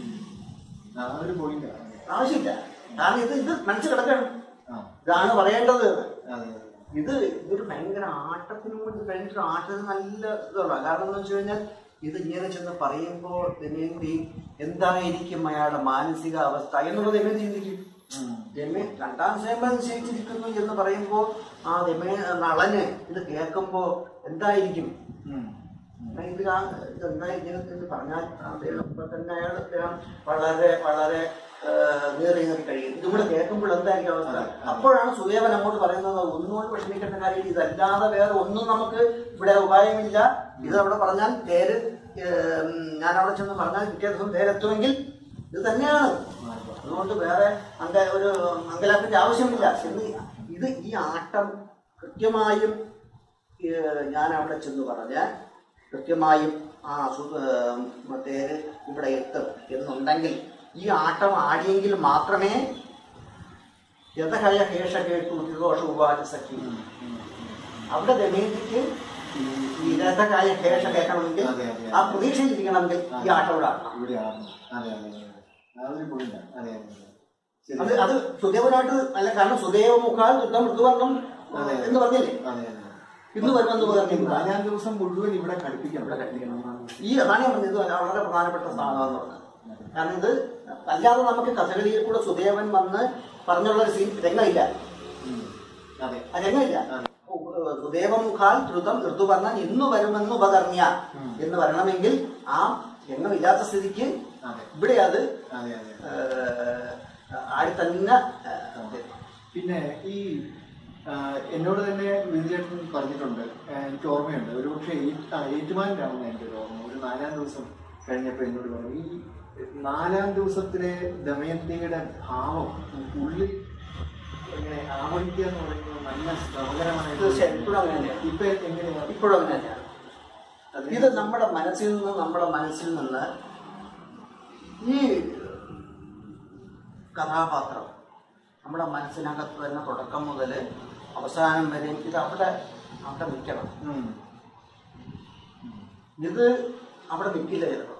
ആ ഒരു പോയിന്റ് ആവശ്യമില്ല കാരണം ഇത് ഇത് മനസ്സിൽ കിടക്കണം ആ ഇതാണ് പറയേണ്ടത് അതെ അതെ ഇത് ഇതൊരു ഭയങ്കര ആട്ടത്തിന് വേണ്ടി ഭയങ്കര ആട്ടത്തിന് നല്ല ഇതുള്ള കാരണം എന്ന് വെച്ച് കഴിഞ്ഞാൽ ഇത് ഇങ്ങനെ ചെന്ന് പറയുമ്പോൾ ദമയന്തി എന്തായിരിക്കും അയാളുടെ മാനസിക അവസ്ഥ എന്നുള്ളത് ദമയന്തി ചിന്തിക്കും ഉം. ദമയ രണ്ടാം സേമ നിശ്ചയിച്ചിരിക്കുന്നു എന്ന് പറയുമ്പോൾ ആ ദമയ നളന് ഇത് കേൾക്കുമ്പോൾ എന്തായിരിക്കും ഉം. എന്നാ ഇത് ആ ഇതെന്താ ഇങ്ങനെ എന്ന് പറഞ്ഞാൽ അദ്ദേഹം ഇപ്പൊ തന്നെ അയാൾ അദ്ദേഹം വളരെ വളരെ നേറി നേറി കഴിയും ഇതും കൂടെ കേൾക്കുമ്പോൾ എന്തായിരിക്കും അവസ്ഥ അപ്പോഴാണ് സുദേവൻ അങ്ങോട്ട് പറയുന്നത് ഒന്നുകൊണ്ട് വിഷമിക്കേണ്ട കാര്യം ഇതല്ലാതെ വേറെ ഒന്നും നമുക്ക് ഇവിടെ ഉപായമില്ല ഇത് അവിടെ പറഞ്ഞാൽ തേര് ഏം, ഞാൻ അവിടെ ചെന്ന് പറഞ്ഞാൽ പിറ്റേ ദിവസം തേരെത്തുമെങ്കിൽ ഇത് തന്നെയാണ് അതുകൊണ്ട് വേറെ അങ്ക ഒരു അങ്കലാപ്പിന്റെ ആവശ്യമില്ല എന്ന് ഇത് ഈ ആട്ടം കൃത്യമായും ഏഹ് ഞാൻ അവിടെ ചെന്ന് പറഞ്ഞാൽ കൃത്യമായും ആ സു ഏഹ് തേര് ഇവിടെ എത്തും എന്നുണ്ടെങ്കിൽ ഈ ആട്ടം ആടിയെങ്കിൽ മാത്രമേ യഥഹയ ഹേഷ കേട്ടു തിദോഷ ഉപാധ സഖി അവിടെ ദമയന്തിക്ക് ഈ രഥകായ ഹേഷ കേൾക്കണമെങ്കിൽ അതെ, അതെ. ആ പ്രതീക്ഷയിലിരിക്കണമെങ്കിൽ ഈ ആട്ടം ഇവിടെ ആടണം ഇവിടെ ആണ് അതെ അതെ അതെ ആ ഒരു പോയിന്റ് അതെ അതെ അതെ ശരി. അത് അത് സുദേവനായിട്ട് അല്ല കാരണം സുദേവ മുഖാൽ യുദ്ധം മൃദുവർണ്ണം അതെ. എന്ന് പറഞ്ഞില്ലേ അതെ അതെ ഇന്ന് വരുമെന്ന് ഈ പറഞ്ഞു നാലാം ദിവസം മുഴുവൻ ഇവിടെ കളിപ്പിക്കണം ഇവിടെ കണ്ടിരിക്കണം. ഈ അതാണ് ഞാൻ പറഞ്ഞത് ഇത് വളരെ പ്രധാനപ്പെട്ട സാധനമെന്ന് പറഞ്ഞത് കാരണം ഇത് അല്ലാതെ നമുക്ക് കഥകളിയിൽ കൂടെ സുദേവൻ വന്ന് പറഞ്ഞുള്ള ഒരു സീൻ രംഗമില്ല ഉം. അതെ ആ രംഗമില്ല സുദേവമുഖാൽ ദ്രുതം ഋതു പറഞ്ഞാൽ ഇന്ന് വരുമെന്ന് ഉപകർണ്യ എന്ന് വരണമെങ്കിൽ ആ രംഗമില്ലാത്ത സ്ഥിതിക്ക് അതെ ഇവിടെ അത് അതെ അതെ ഏഹ്, ആടി തന്നെ ഏഹ്, പിന്നെ ഈ ആ, എന്നോട് തന്നെ വിജയേട്ടൻ പറഞ്ഞിട്ടുണ്ട് ആ, എനിക്ക് ഓർമ്മയുണ്ട് ഒരു പക്ഷേ ഏറ്റുമാനിലാണെന്ന് എൻ്റെ ഒരു ഓർമ്മ ഒരു നാലാം ദിവസം കഴിഞ്ഞപ്പോൾ എന്നോട് പറഞ്ഞു ഈ നാലാം ദിവസത്തിലെ ദമയന്തിയുടെ ഭാവം ഉള്ളിൽ ഇങ്ങനെ ആവഹിക്കുക എന്ന് പറയുന്നത് നല്ല ശ്രമകരമായ തീർച്ചയായും ഇപ്പോഴും അങ്ങനെ തന്നെയാണ്. ഇപ്പൊ എങ്ങനെയാണ് ഇപ്പോഴും അങ്ങനെ തന്നെയാണ് ഇത് നമ്മുടെ മനസ്സിൽ നിന്ന് നമ്മുടെ മനസ്സിൽ നിന്ന് ഈ കഥാപാത്രം നമ്മുടെ മനസ്സിനകത്ത് തന്നെ തുടക്കം മുതൽ അവസാനം വരെ ഇത് അവിടെ അവിടെ നിൽക്കണം ഉം. ഇത് അവിടെ നിൽക്കില്ല ചിലപ്പോൾ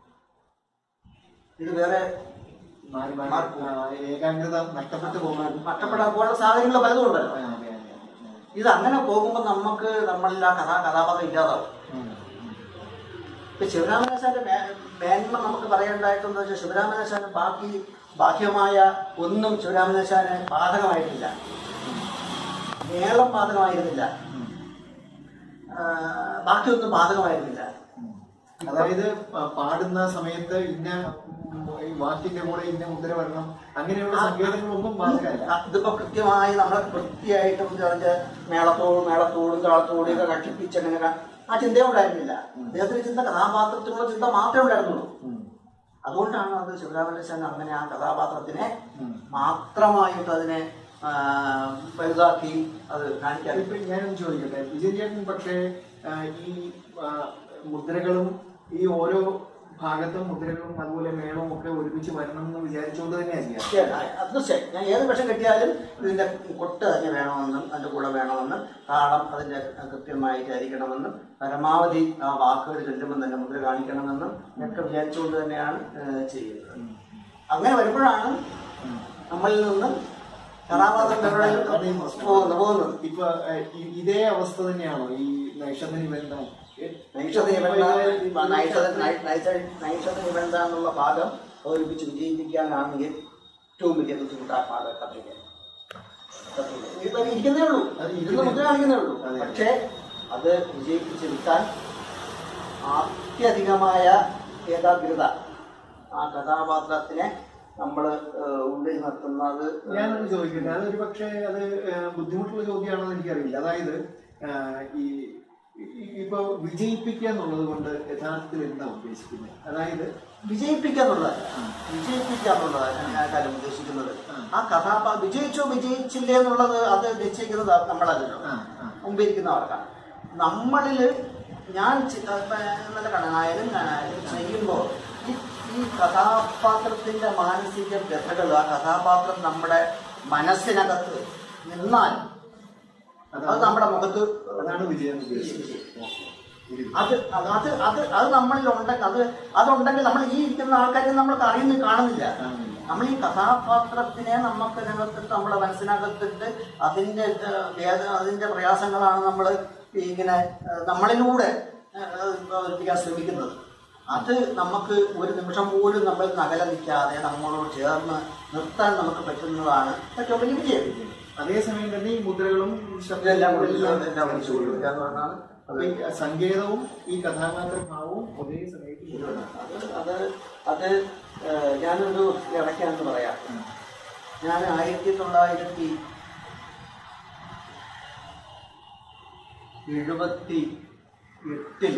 ഇത് വേറെ മാറി മാറി ആ, ഏകാഗ്രത നഷ്ടപ്പെട്ടു പോകാൻ നഷ്ടപ്പെടാൻ പോലുള്ള സാഹചര്യങ്ങൾ പലതും ഉണ്ടല്ലോ ആ, അതെ, അതെ, അതെ. ഇത് അങ്ങനെ പോകുമ്പോൾ നമുക്ക് നമ്മളിൽ ആ കഥാ കഥാപാത്രം ഇല്ലാതാവും ഉം, ഉം. ഇപ്പൊ ശിവരാമനാശാന്റെ മേ- മേന്മ നമുക്ക് പറയേണ്ടതായിട്ടെന്ന് വെച്ചാൽ ശിവരാമനാശാന് ബാക്കി ബാഹ്യമായ ഒന്നും ശിവരാമനാശാന് ബാധകമായിട്ടില്ല മേളം ബാധകമായിരുന്നില്ല ആ, ബാക്കിയൊന്നും ബാധകമായിരുന്നില്ല അതായത് പ- പാടുന്ന സമയത്ത് ഇന്ന ഉം, ഈ വാക്കിന്റെ കൂടെ ഇന്ന മുദ്ര വരണം അങ്ങനെയുള്ള സങ്കേതങ്ങളൊന്നും ബാധകമല്ല ആ, ഇതിപ്പോ കൃത്യമായി നമ്മളെ വൃത്തിയായിട്ട് പറഞ്ഞ മേളത്തോടും മേളത്തോടും താളത്തോടും ഒക്കെ കട്ടിപ്പിച്ച് അങ്ങനെ ക- ആ ചിന്തയും ഉണ്ടായിരുന്നില്ല അദ്ദേഹത്തിന്റെ ചിന്ത കഥാപാത്രത്തിനുള്ള ചിന്ത മാത്രമേ ഉണ്ടായിരുന്നുള്ളൂ ഉം, അതുകൊണ്ടാണ് അത് ശിവരാമകൃഷ്ണൻ അങ്ങനെ ആ കഥാപാത്രത്തിനെ ഉം. മാത്രമായിട്ട് അതിനെ ആ, വലുതാക്കി അത് കാണിക്കാൻ ഇപ്പൊ ഞാനൊന്ന് ചോദിക്കട്ടെ വിജയൻ ചേട്ടൻ പക്ഷേ ആ, ഈ ആ, മുദ്രകളും ഈ ഓരോ ഭാഗത്തും മുദ്രകളും അതുപോലെ മേളവും ഒക്കെ ഒരുമിച്ച് വരണം എന്ന് വിചാരിച്ചുകൊണ്ട് തന്നെയാണ് ചെയ്യാറ് തീർച്ചയായും. അത് തീർച്ചയായും ഞാൻ ഏത് വിഷം കിട്ടിയാലും ഇതിന്റെ കൊട്ട് തന്നെ വേണമെന്നും അതിന്റെ കൂടെ വേണമെന്നും താളം അതിന്റെ കൃത്യമായിട്ടായിരിക്കണമെന്നും പരമാവധി ആ വാക്കുകൾ ചെല്ലുമ്പോൾ തന്നെ മുദ്ര കാണിക്കണമെന്നും ഒക്കെ വിചാരിച്ചുകൊണ്ട് തന്നെയാണ് ഏഹ്, ചെയ്യുന്നത് അങ്ങനെ വരുമ്പോഴാണ് നമ്മളിൽ നിന്ന് കഥാപാത്രം എവിടെയെങ്കിലും പോകുന്നത് പോകുന്നത് ഇപ്പൊ ആ, ഇ- ഇതേ അവസ്ഥ തന്നെയാണോ ഈ നൈഷധനി ബന്ധം നൈഷത നൈഷത നിബന്ധ എന്നുള്ള ഭാഗം അവതരിപ്പിച്ച് വിജയിപ്പിക്കാനാണ് ഏറ്റവും വലിയ ബുദ്ധിമുട്ട് ആ ഭാഗം കത്തിക്കാൻ ഇതിപ്പോ ഇരിക്കുന്നേ ഉള്ളൂ അത് ഇരുന്ന് മുദ്ര കാണിക്കുന്നേ ഉള്ളൂ അതെ. പക്ഷേ അത് വിജയിപ്പിച്ചെടുക്കാൻ അത്യധികമായ ഏകാഗ്രത ആ കഥാപാത്രത്തിനെ നമ്മൾ ഉള്ളിൽ നിർത്തുന്നത് ഞാനൊന്ന് ചോദിക്കട്ടെ അതൊരു പക്ഷേ അത് ആ, ബുദ്ധിമുട്ടുള്ള ചോദ്യമാണോ എന്ന് എനിക്കറിയില്ല അതായത് ആ, ഈ ഈ- ഇപ്പൊ വിജയിപ്പിക്കുക എന്നുള്ളത് കൊണ്ട് യഥാർത്ഥത്തിൽ എന്താ ഉദ്ദേശിക്കുന്നത് അതായത് വിജയിപ്പിക്കുക എന്നുള്ളതല്ല വിജയിപ്പിക്കുക എന്നുള്ളതാണ് ഞാൻ കാര്യം ഉദ്ദേശിക്കുന്നത് ആ കഥാപാ വിജയിച്ചോ വിജയിച്ചില്ലേ എന്നുള്ളത് അത് നിശ്ചയിക്കുന്നത് നമ്മളല്ലല്ലോ ആ, ആ. മുമ്പിരിക്കുന്നവർക്കാണ് നമ്മളിൽ ഞാൻ ചി- ഇപ്പൊ നല്ല കണനായാലും ഞാനായാലും ചെയ്യുമ്പോൾ ഈ ഈ കഥാപാത്രത്തിന്റെ മാനസിക വ്യഥകൾ ആ കഥാപാത്രം നമ്മുടെ മനസ്സിനകത്ത് നിന്നാൽ അത് നമ്മുടെ മുഖത്ത് അതാണ് വിജയം എന്ന് ഉദ്ദേശിച്ചത് ഓക്കേ. അത് അത് അത് അത് അത് നമ്മളിൽ ഉണ്ടെങ്കിൽ അത് അതുണ്ടെങ്കിൽ നമ്മൾ ഈ ഇരിക്കുന്ന ആൾക്കാരെ നമ്മൾക്ക് അറിയുന്നു കാണുന്നില്ല കാണുന്നില്ല. നമ്മൾ ഈ കഥാപാത്രത്തിനെ നമുക്കതിനകത്തിട്ട് നമ്മുടെ മനസ്സിനകത്തിട്ട് അതിന്റെ ഏഹ്, വേദ അതിന്റെ പ്രയാസങ്ങളാണ് നമ്മൾ ഇങ്ങനെ ഏഹ്, നമ്മളിലൂടെ ഏഹ്, അവതരിപ്പിക്കാൻ ശ്രമിക്കുന്നത് അത് നമുക്ക് ഒരു നിമിഷം പോലും നമ്മൾ നകല നിൽക്കാതെ നമ്മളോട് ചേർന്ന് നിർത്താൻ നമുക്ക് പറ്റുന്നതാണ് ഏറ്റവും വലിയ വിജയം അതേസമയം തന്നെ ഈ മുദ്രകളും ഇതെല്ലാം കൂടി ശബ്ദങ്ങളും എല്ലാം കൂടി ചോദിക്കുക എന്ന് പറഞ്ഞാൽ അപ്പൊ ഈ സങ്കേതവും ഈ കഥാപാത്ര ഭാവവും ഒരേ സമയത്ത് കൊണ്ടുവരണം. അത് അത് അത് ഏഹ്, ഞാനൊരു ഇടയ്ക്കാന്ന് പറയാം ഞാൻ ആയിരത്തി തൊള്ളായിരത്തി എഴുപത്തി എട്ടിൽ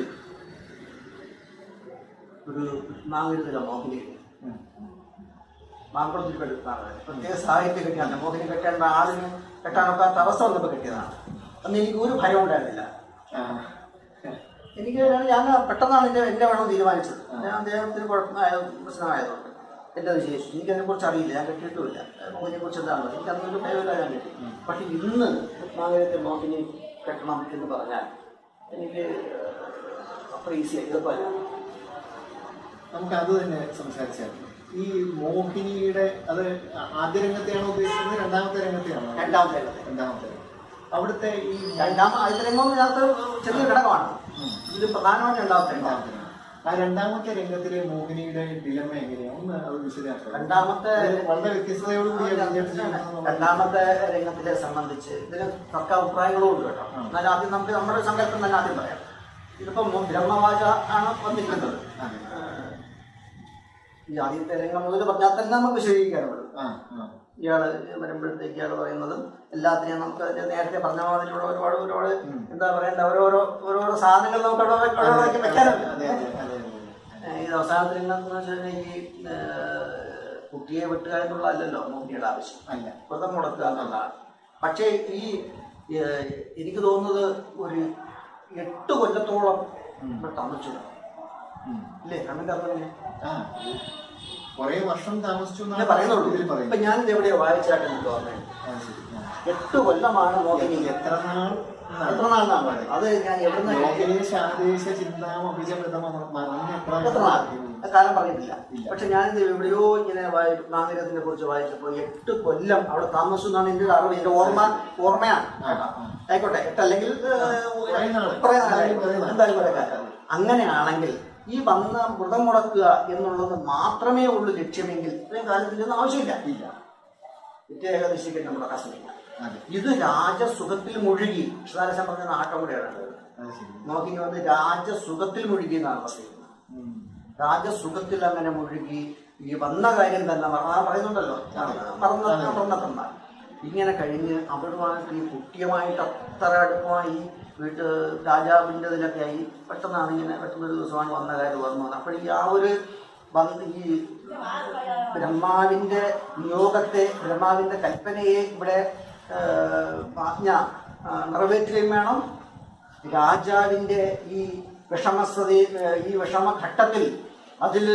ഒരു മാങ്ങരുതില മോഹിനി ഉം. മാമ്പഴത്തിൽ കെടുത്താണ് പ്രത്യേക സാഹിത്യം കെട്ടിയാണ് മോഹിനി കെട്ടേണ്ട ആളിന് കെട്ടാനൊക്കാത്ത അവസ്ഥ വന്നപ്പോൾ കെട്ടിയതാണ് അന്ന് എനിക്ക് ഒരു ഭയം ഉണ്ടായിരുന്നില്ല ആ. എനിക്ക് ഞാൻ പെട്ടെന്നാണ് എന്റെ എന്റെ വേണം തീരുമാനിച്ചത് ഞാൻ അദ്ദേഹത്തിന് കുഴപ്പമായ പ്രശ്നമായതുകൊണ്ട് എന്റെ വിശേഷം എനിക്ക് അതിനെ കുറിച്ച് അറിയില്ല ഞാൻ കെട്ടിയിട്ടുമില്ല മോഹിനെ കുറിച്ച് എന്താണ് എനിക്ക് അന്നൊരു ഭയമില്ല ഞാൻ കെട്ടി പക്ഷെ ഇന്ന് നാഗരത്തെ മോഹിനി കെട്ടണം എന്ന് പറഞ്ഞാൽ എനിക്ക് അത്ര ഈസി എളുപ്പമല്ല നമുക്ക് അത് തന്നെ സംസാരിച്ചാൽ ഈ മോഹിനിയുടെ അത് ആദ്യ രംഗത്തെയാണോ ഉദ്ദേശിക്കുന്നത് രണ്ടാമത്തെ രംഗത്തെയാണോ രണ്ടാമത്തെ രംഗത്തെ. രണ്ടാമത്തെ അവിടുത്തെ ഈ രണ്ടാം ആദ്യത്തെ രംഗം ഇതിനകത്ത് ചെറിയ ഘടകമാണ് ഇത് പ്രധാനമായും രണ്ടാമത്തെ രംഗം രണ്ടാമത്തെ രംഗം. ആ രണ്ടാമത്തെ രംഗത്തിലെ മോഹിനിയുടെ ഡിലമ എങ്ങനെയാണ് ഒന്ന് അത് വിശദമാക്കാം രണ്ടാമത്തെ അത് വളരെ വ്യത്യസ്തതയോടുകൂടിയ വിജയം ചെയ്യുന്നത് രണ്ടാമത്തെ രംഗത്തിനെ സംബന്ധിച്ച് ഇതിന് തർക്ക അഭിപ്രായങ്ങളും ഉണ്ട് കേട്ടോ എന്നാൽ ആദ്യം നമുക്ക് നമ്മുടെ സങ്കല്പം തന്നെ ആദ്യം പറയാം ഇതിപ്പം ബ്രഹ്മവാച ആണ് വന്നിരിക്കുന്നത് അതെ. ഈ ആദ്യത്തെ രംഗം മുതൽ പറഞ്ഞാൽ തന്നെ നമുക്ക് വിശദീകരിക്കാനുള്ളൂ ആ ആ ഇയാള് വരുമ്പോഴത്തേക്ക് ഇയാൾ പറയുന്നതും എല്ലാത്തിനെയും നമുക്ക് അതിന്റെ നേരത്തെ പറഞ്ഞ മാതിരിയുള്ള ഒരുപാട് ഒരുപാട് എന്താ പറയണ്ട ഓരോരോ ഓരോരോ സാധനങ്ങൾ നമുക്ക് അവിടെ അവിടെ അവിടെ അതെ വെക്കാനുണ്ട് അതെ അതെ അതെ ഏഹ് ഈ അവസാനത്തിൽ എന്ന് വെച്ചാൽ ഈ ഏഹ്, കുട്ടിയെ വെട്ടുക എന്നുള്ളതല്ലല്ലോ മോഹിനിയുടെ ആവശ്യം അല്ല വ്രതം മുടക്കുക എന്നുള്ളതാണ് പക്ഷേ ഈ ഏഹ്, എനിക്ക് തോന്നുന്നത് ഒരു എട്ട് കൊല്ലത്തോളം ഇവിടെ താമസിച്ചു ഉം. ഇല്ലേ കണ്ണിന്റെ അർത്ഥം എങ്ങനെ? ആ കുറെ വർഷം താമസിച്ചു ഞാൻ എന്നാണ് പറയുന്നുള്ളൂ ഇതിൽ ഇപ്പൊ പറയുന്നത് ഞാനിത് എവിടെയോ വായിച്ചായിട്ട് എനിക്ക് ഓർമ്മയുണ്ട് ആ, ശരി. ആ. എട്ട് കൊല്ലമാണ് മോഹിനി എത്ര നാൾ എത്ര നാളെന്നാണ് പറയുന്നത് അത് ഞാൻ എവിടുന്ന് ലോകദേശ ആദേശ ചിന്താമഭിജമൃതം മറഞ്ഞ എത്ര എത്ര നാൾ നാൾ ആ കാലം പറഞ്ഞിട്ടില്ല ഇല്ല. പക്ഷെ ഞാനിത് എവിടെയോ ഇങ്ങനെ വായി നാഗരത്തിനെ കുറിച്ച് വായിച്ചപ്പോൾ എട്ട് കൊല്ലം അവിടെ താമസിച്ചു എന്നാണ് എന്റെ ഒരു അറിവ് എന്റെ ഓർമ്മ ഓർമ്മയാണ് കേട്ടോ. ആയിക്കോട്ടെ എട്ടല്ലെങ്കിൽ ഏഹ്, കുറേ നാള്. കുറേ നാളായി. എന്തായാലും കുറേ നാള്. എന്തായാലും കുറേ കാലം. അങ്ങനെയാണെങ്കിൽ ഈ വന്ന വ്രതം മുടക്കുക എന്നുള്ളത് മാത്രമേ ഉള്ളൂ ലക്ഷ്യമെങ്കിൽ ഇത്രയും കാലത്തിലൊന്നും ആവശ്യമില്ല ഇല്ല നിത്യ ഏകാദശിക്ക് നമ്മുടെ കസമില്ല അതെ ഇത് രാജസുഖത്തിൽ മുഴുകി കൃഷ്ണാരസം പറഞ്ഞ നാട്ടം കൂടെയാണ് അത് ശരി നോക്കി വന്ന് രാജസുഖത്തിൽ മുഴുകി എന്നാണ് പറയുന്നത് ഉം. രാജസുഖത്തിൽ അങ്ങനെ മുഴുകി ഈ വന്ന കാര്യം തന്നെ മറ- ആ പറയുന്നുണ്ടല്ലോ മറന്ന മറന്നത്തമ്മ ഇങ്ങനെ കഴിഞ്ഞ് അവരുമായിട്ട് ഈ കുട്ടിയുമായിട്ട് അത്ര അടുപ്പമായി വീട്ട് രാജാവിൻ്റെ ഇതിലൊക്കെ ആയി പെട്ടെന്നാണ് ഇങ്ങനെ പെട്ടെന്ന് ഒരു ദിവസമാണ് വന്ന കാര്യം ഓർമ്മ വന്നത് അപ്പോൾ ഈ ആ ഒരു വന്ന് ഈ ബ്രഹ്മാവിൻ്റെ നിയോഗത്തെ ബ്രഹ്മാവിൻ്റെ കൽപ്പനയെ ഇവിടെ ആ, ആജ്ഞ ആ, നിറവേറ്റുകയും വേണം രാജാവിന്റെ ഈ വിഷമസ്ഥതി ഈ വിഷമഘട്ടത്തിൽ അതിൽ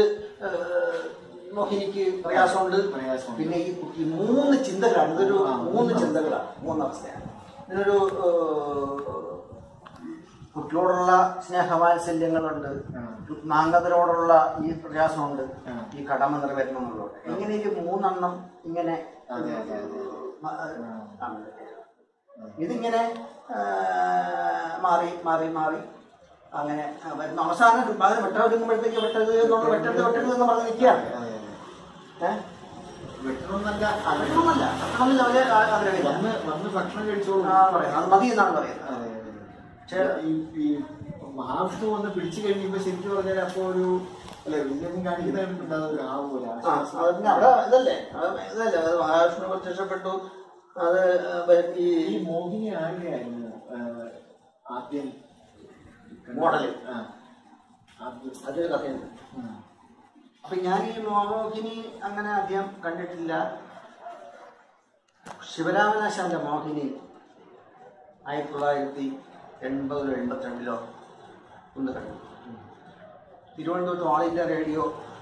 മോഹിനിക്ക് പ്രയാസമുണ്ട് പ്രയാസമുണ്ട്. പിന്നെ ഈ കുട്ടി മൂന്ന് ചിന്തകളാണ് ഇതൊരു ആ, മൂന്ന് ചിന്തകളാണ് മൂന്നവസ്ഥയാണ് ഇതിനൊരു ഏഹ്, കുട്ടിയോടുള്ള സ്നേഹവാത്സല്യങ്ങളുണ്ട് ആ. മാങ്കതരോടുള്ള ഈ പ്രയാസമുണ്ട് ആ. ഈ കടമ നിറവേറ്റണം എന്നുള്ളത് ഇങ്ങനെ ഈ മൂന്നെണ്ണം ഇങ്ങനെ അതെ, അതെ, അതെ. മ- ആണ്. ഇതിങ്ങനെ ആ, മാറി മാറി മാറി അങ്ങനെ ആ, വരുന്നു അവസാനം അത് വെട്ടൊരുങ്ങുമ്പോഴത്തേക്ക് വെട്ടരുത് എന്നുള്ള വെട്ടരുത് വെട്ടരുത് എന്ന് പറഞ്ഞ് നിൽക്കുകയാണ് അതെ, അതെ. ഏഹ് വെട്ടണമെന്നല്ല വെട്ടണമെന്നല്ല വെട്ടണമെന്നില്ല അവര് ആ- ആഗ്രഹമില്ല വന്ന് വന്ന് ഭക്ഷണം കഴിച്ചോളൂ ആ, പറയുന്നത് അത് മതി എന്നാണ് പറയുന്നത് അതെ, അതെ, അതെ. പക്ഷേ ഈ ഈ മഹാവിഷ്ണു വന്ന് പിടിച്ചു കഴിയുമ്പോ ശരിക്കും പറഞ്ഞാൽ അപ്പൊ ഒരു അല്ലെ വിജയം കാണിക്കുന്നതായിട്ടുണ്ടാകുന്ന ഒരു ആ ഒരു ആ ആശ്വാസം അത് പിന്നെ അവിടെ ഇതല്ലേ അത് ഇതല്ലേ അത് മഹാവിഷ്ണു പ്രത്യക്ഷപ്പെട്ടു അത് ഈ ഈ മോഹിനി ആരുടെയായിരുന്നു ആ, ആദ്യം മോഡല് ആ. അത് അതൊരു കഥയുണ്ട് ഉം. അപ്പൊ ഞാൻ ഈ മോഹിനി അങ്ങനെ അധികം കണ്ടിട്ടില്ല ശിവരാമനാശാന്റെ മോഹിനി ആയിരത്തി തൊള്ളായിരത്തി എൺപതിലോ എൺപത്തിരണ്ടിലോ ഒന്ന് കണ്ടു തിരുവനന്തപുരത്ത് ഓൾ ഇന്ത്യ റേഡിയോ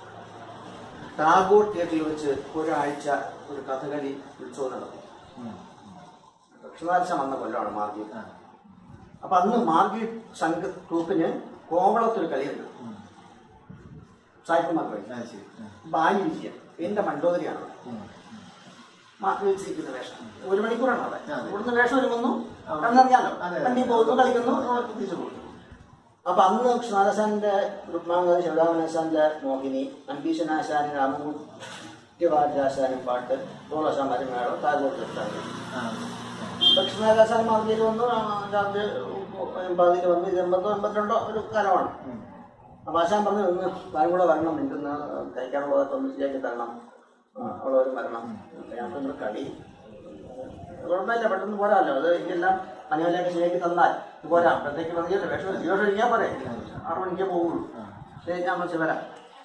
ടാഗോർ തിയേറ്ററിൽ വെച്ച് ഒരാഴ്ച ഒരു കഥകളി ഉത്സവം നടത്തി ഉം. ദക്ഷിണാർച്ച വന്ന കൊല്ലമാണ് മാർഗി ആ. അപ്പൊ അന്ന് മാർഗി സംഘ ട്രൂപ്പിന് കോവളത്തൊരു കളിയുണ്ട് ഉം. സായിപ്പന്മാർ കളി ആ, ശരി ആ. ബാലി വിജയം എന്റെ മണ്ടോദരിയാണ് ഉം. മാർക്ക് വെച്ചിരിക്കുന്ന വേഷം ഒരു മണിക്കൂറാണ് അവിടെ അതെ. ഇവിടുന്ന് വേഷം ഒരുങ്ങുന്നു ആ. എന്നറിയാലോ അതെ, അതെ. വണ്ടി പോകുന്നു കളിക്കുന്നു തിരിച്ചു പോകുന്നു അപ്പൊ അന്ന് കൃഷ്ണാനസാന്റെ രുക്മാംഗ ശിവരാമനാശാന്റെ മോഹിനി അംബീഷനാശാനും രാമകുട്ടിവാരാശാനും പാട്ട് തോളശാമാരും മേളം താഴ്വോട്ട് തീർത്ഥാടനം ആ. ദക്ഷിണാകാശാൻ മാർഗിയിൽ വന്നു രാത്രി എൺപതിൽ വന്നു ഇത് എൺപതോ എൺപത്തിരണ്ടോ ഒരു കാലമാണ് ഉം. അപ്പൊ ആശാൻ പറഞ്ഞു ഒന്ന് താൻ കൂടെ വരണം എനിക്കൊന്ന് കഴിക്കാനുള്ളതൊക്കെ ഒന്ന് ശരിയാക്കി തരണം ആ, അവളവരും വരണം ഞങ്ങൾക്ക് കളി കുഴപ്പമില്ല പെട്ടെന്ന് പോരാല്ലോ അത് എല്ലാം മനോഹരൊക്കെ ശരിയാക്കി തന്നാൽ ഇത് പോരാ അപ്പോഴത്തേക്ക് പറഞ്ഞില്ല വേഷം ദിവസം ഒഴിഞ്ഞാൽ പോരെ ആറ് മണിക്കേ പോകുള്ളൂ ശരി ഞാൻ വെച്ച് വരാം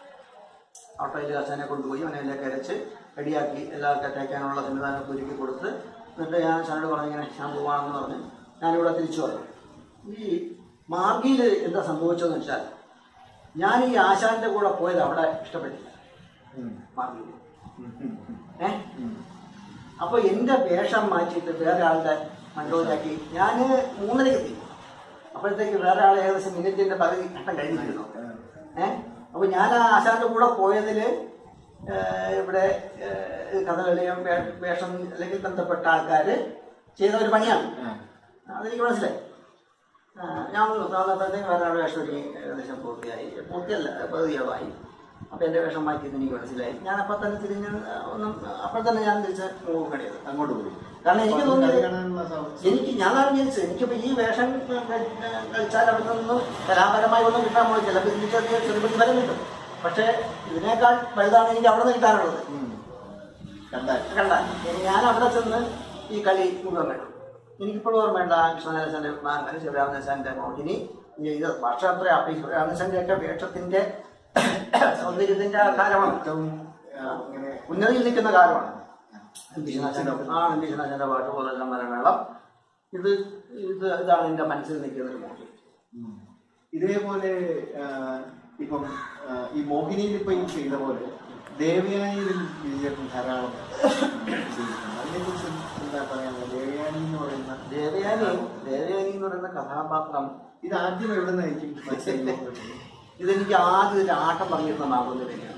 ഓട്ടോയിൽ അച്ഛനെ കൊണ്ടുപോയി മനയിലേക്ക് അരച്ച് റെഡിയാക്കി എല്ലാവർക്കും തയ്ക്കാനുള്ള സംവിധാനമൊക്കെ ഒരുക്കി കൊടുത്ത് എന്നിട്ട് ഞാൻ അച്ഛനോട് പറഞ്ഞു ഇങ്ങനെ ഞാൻ പോവാണെന്ന് പറഞ്ഞ് ഞാനിവിടെ തിരിച്ചു വന്നു ഈ മാർഗിയിൽ എന്താ സംഭവിച്ചതെന്ന് വെച്ചാൽ ഞാൻ ഈ ആശാന്റെ കൂടെ പോയത് അവിടെ ഇഷ്ടപ്പെട്ടില്ല ഉം. മാർഗിയിൽ ഉം. ഉം. ഏ ഉം. അപ്പൊ എന്റെ വേഷം മാറ്റിയിട്ട് വേറെ ആളുടെ മണ്ടോലാക്കി ഞാൻ മൂന്നരയ്ക്ക് എത്തി അപ്പോഴത്തേക്ക് വേറെ ആൾ ഏകദേശം മിനിറ്റിന്റെ പകുതി ഘട്ടം കഴിഞ്ഞിരുന്നു ഏ അപ്പൊ ഞാൻ ആ ആശാന്റെ കൂടെ പോയതില് ഏ, ഇവിടെ ഏ, കഥകളിയും വേ- വേഷം അല്ലെങ്കിൽ ബന്ധപ്പെട്ട ആൾക്കാര് ചെയ്ത ഒരു പണിയാണ് ആ. അതെനിക്ക് മനസ്സിലായി ആ, ഞാൻ വന്നപ്പോഴത്തേക്ക് വേറെ ആളുടെ വേഷം ഒരുങ്ങി ഏകദേശം പൂർത്തിയായി പൂർത്തിയല്ല പകുതിയോളമായി അപ്പൊ എന്റെ വേഷം മാറ്റിയെന്ന് എനിക്ക് മനസ്സിലായി ഞാൻ അപ്പൊ തന്നെ തിരിഞ്ഞ് ഒന്നും അപ്പോൾ തന്നെ ഞാൻ തിരിച്ച് മൂവ് കണിയത് അങ്ങോട്ട് പോയി കാരണം എനിക്ക് അപ്പൊ അത് തോന്നിയത് കളി കാണാനുള്ള സൗ- എനിക്ക് ഞാനാണ് വിചാരിച്ചത് എനിക്കിപ്പോ ഈ വേഷം ക- കളിച്ചാൽ അവിടെ നിന്ന് കലാപരമായി ഒന്നും കിട്ടാൻ പോയി ചിലപ്പോൾ ഇതിന് ചെറിയ ചെറുപ്പത്തിൽ ഫലം കിട്ടും പക്ഷേ ഇതിനേക്കാൾ വലുതാണ് എനിക്ക് അവിടെ നിന്ന് കിട്ടാനുള്ളത് ഉം. കണ്ടാൽ കണ്ടാൽ ഞാൻ അവിടെ ചെന്ന് ഈ കളി മുഴുവൻ കണ്ടു എനിക്കിപ്പോഴും ഓർമ്മയുണ്ട് ആ കൃഷ്ണനാശാന്റെ മാങ്ങ ശിവരാമനാശാന്റെ മോഹിനി ഇത് വർഷം അത്ര ഈ ശിവരാമനാശാന്റെ ഒക്കെ വേഷത്തിന്റെ സൗന്ദര്യത്തിന്റെ ആ കാലമാണ് ഏറ്റവും ആ, ഇങ്ങനെ ഉന്നതിയിൽ നിൽക്കുന്ന കാലമാണ് അംബീഷനാശാന്റെ ആ അംബീഷനാശാന്റെ പാട്ട് പോലെല്ലാം മരമേളം ഇത് ഇത് ഇതാണ് എന്റെ മനസ്സിൽ നിൽക്കുന്ന ഒരു മോഹിനി ഉം. ഇതേപോലെ ആ, ഇപ്പം ആ, ഈ മോഹിനിയിൽ ഇപ്പൊ ഈ ചെയ്ത പോലെ ദേവയാനിയിലും വിജയത്തിൽ ധാരാളം ചെയ്തിട്ടുണ്ട് അതിനെക്കുറിച്ച് എന്താ പറയാനുള്ളത് ദേവയാനി എന്ന് പറയുന്ന ദേവയാനി ദേവയാനി എന്ന് പറയുന്ന കഥാപാത്രം ഇത് ആദ്യം എവിടെ നിന്നായിരിക്കും മനസ്സിലാക്കുന്നത് ഇതെനിക്ക് ആദ്യം ഒരു ആട്ടം പറഞ്ഞിരുന്ന മാകുന്നത് തന്നെയാണ്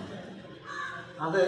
അത്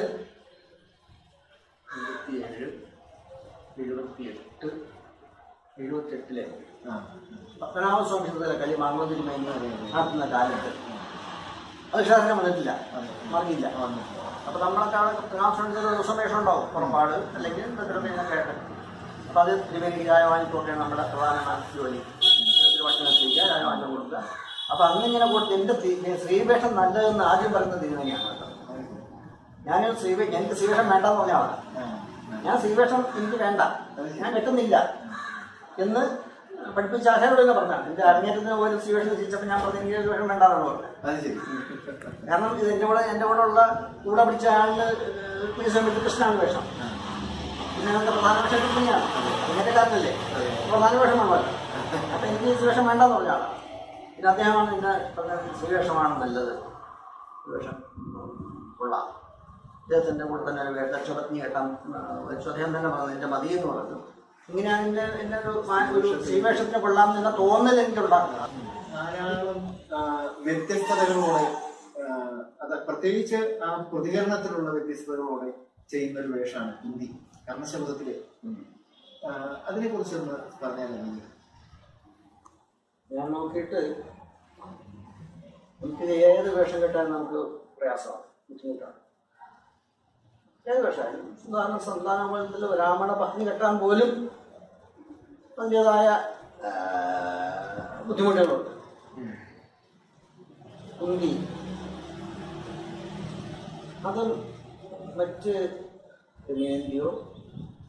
എഴുപത്തിയേഴ് എഴുപത്തിയെട്ട് എഴുപത്തെട്ടിലെ പത്മനാഭസ്വാമി ക്ഷേത്രത്തിലെ കളി മാങ്ങോതിരി മേനി നടത്തുന്ന കാലത്ത് അത് ക്ഷേത്രം വന്നിട്ടില്ല മറിയില്ല അപ്പൊ നമ്മളൊക്കെ അവിടെ പത്മനാഭസ്വാമി ക്ഷേത്ര ദിവസം വേഷം ഉണ്ടാവും പുറപ്പാട് അല്ലെങ്കിൽ എന്തെങ്കിലും ഇങ്ങനെ കേട്ട് അപ്പൊ അത് തിരുവേനിക്ക് ചായ വാങ്ങിക്കൊക്കെയാണ് നമ്മുടെ പ്രധാന ജോലി ഭക്ഷണം ചെയ്യുക ചായ വാങ്ങി കൊടുക്കുക അപ്പൊ അന്നിങ്ങനെ കൊടുത്ത് എന്റെ തി- ശ്രീവേഷം നല്ലതെന്ന് ആദ്യം പറയുന്നത് തിരുവേനിയാണ് കേട്ടോ ഞാൻ ശ്രീവേ എനിക്ക് ശ്രീവേഷം വേണ്ടെന്ന് പറഞ്ഞ ആളാണ് ഞാൻ ശ്രീവേഷം എനിക്ക് വേണ്ട ഞാൻ കെട്ടുന്നില്ല എന്ന് പഠിപ്പിച്ച ആശാരോട് തന്നെ പറഞ്ഞാണ് എന്റെ അരങ്ങേറ്റത്തിന് പോലും ശ്രീവേഷം തിരിച്ചപ്പോൾ ഞാൻ പറഞ്ഞു എനിക്ക് ശ്രീവേഷം വേണ്ടാന്നാണ് പറഞ്ഞത് അത് ശരി കാരണം ഇത് എന്റെ കൂടെ എന്റെ കൂടെ ഉള്ള കൂടെ പിടിച്ച ആളിന് പുലിസ്വാമി കൃഷ്ണനാണ് വേഷം പിന്നെ ഞങ്ങൾക്ക് പ്രധാന വേഷം കൃഷ്ണനാണ് ഇങ്ങനത്തെ കാരണല്ലേ പ്രധാന വേഷമാണല്ലോ അപ്പൊ എനിക്ക് ഈ ശ്രീവേഷം വേണ്ടെന്ന് പറഞ്ഞ ആളാണ് പിന്നെ അദ്ദേഹമാണ് എന്നെ പറഞ്ഞത് ശ്രീവേഷമാണ് നല്ലത് ശ്രീവേഷം കൊള്ളാം അദ്ദേഹത്തിന്റെ കൂടെ തന്നെ ഒരു ദക്ഷപത്നി കേട്ടാൻ വെച്ചു അദ്ദേഹം തന്നെ പറഞ്ഞു എന്റെ മതി എന്ന് പറഞ്ഞു ഇങ്ങനെയാണ് എന്റെ എന്റെ ഒരു മാ- ഒരു ശ്രീവേഷത്തിന് കൊള്ളാം എന്ന തോന്നൽ എനിക്ക് ഉണ്ടാക്കുന്നത് ധാരാളം ആ, വ്യത്യസ്തതകളോടെ ആ, അത് പ്രത്യേകിച്ച് ആ പ്രതികരണത്തിലുള്ള വ്യത്യസ്തതകളോടെ ചെയ്യുന്ന ഒരു വേഷമാണ് ഹിന്ദി കർണശബ്ദത്തില് അതിനെ കുറിച്ചൊന്ന് പറഞ്ഞാൽ മതി ഞാൻ നോക്കിയിട്ട് നമുക്ക് ഏത് വേഷം കെട്ടാൻ നമുക്ക് പ്രയാസമാണ് ബുദ്ധിമുട്ടാണ് ഏത് വേഷമായാലും ഉദാഹരണം സന്താനത്തിൽ ബ്രാഹ്മണ പത്നി കെട്ടാൻ പോലും അതിൻ്റെതായ ബുദ്ധിമുട്ടുകളുണ്ട് കുന്തി അത് മറ്റ് ദമയന്തിയോ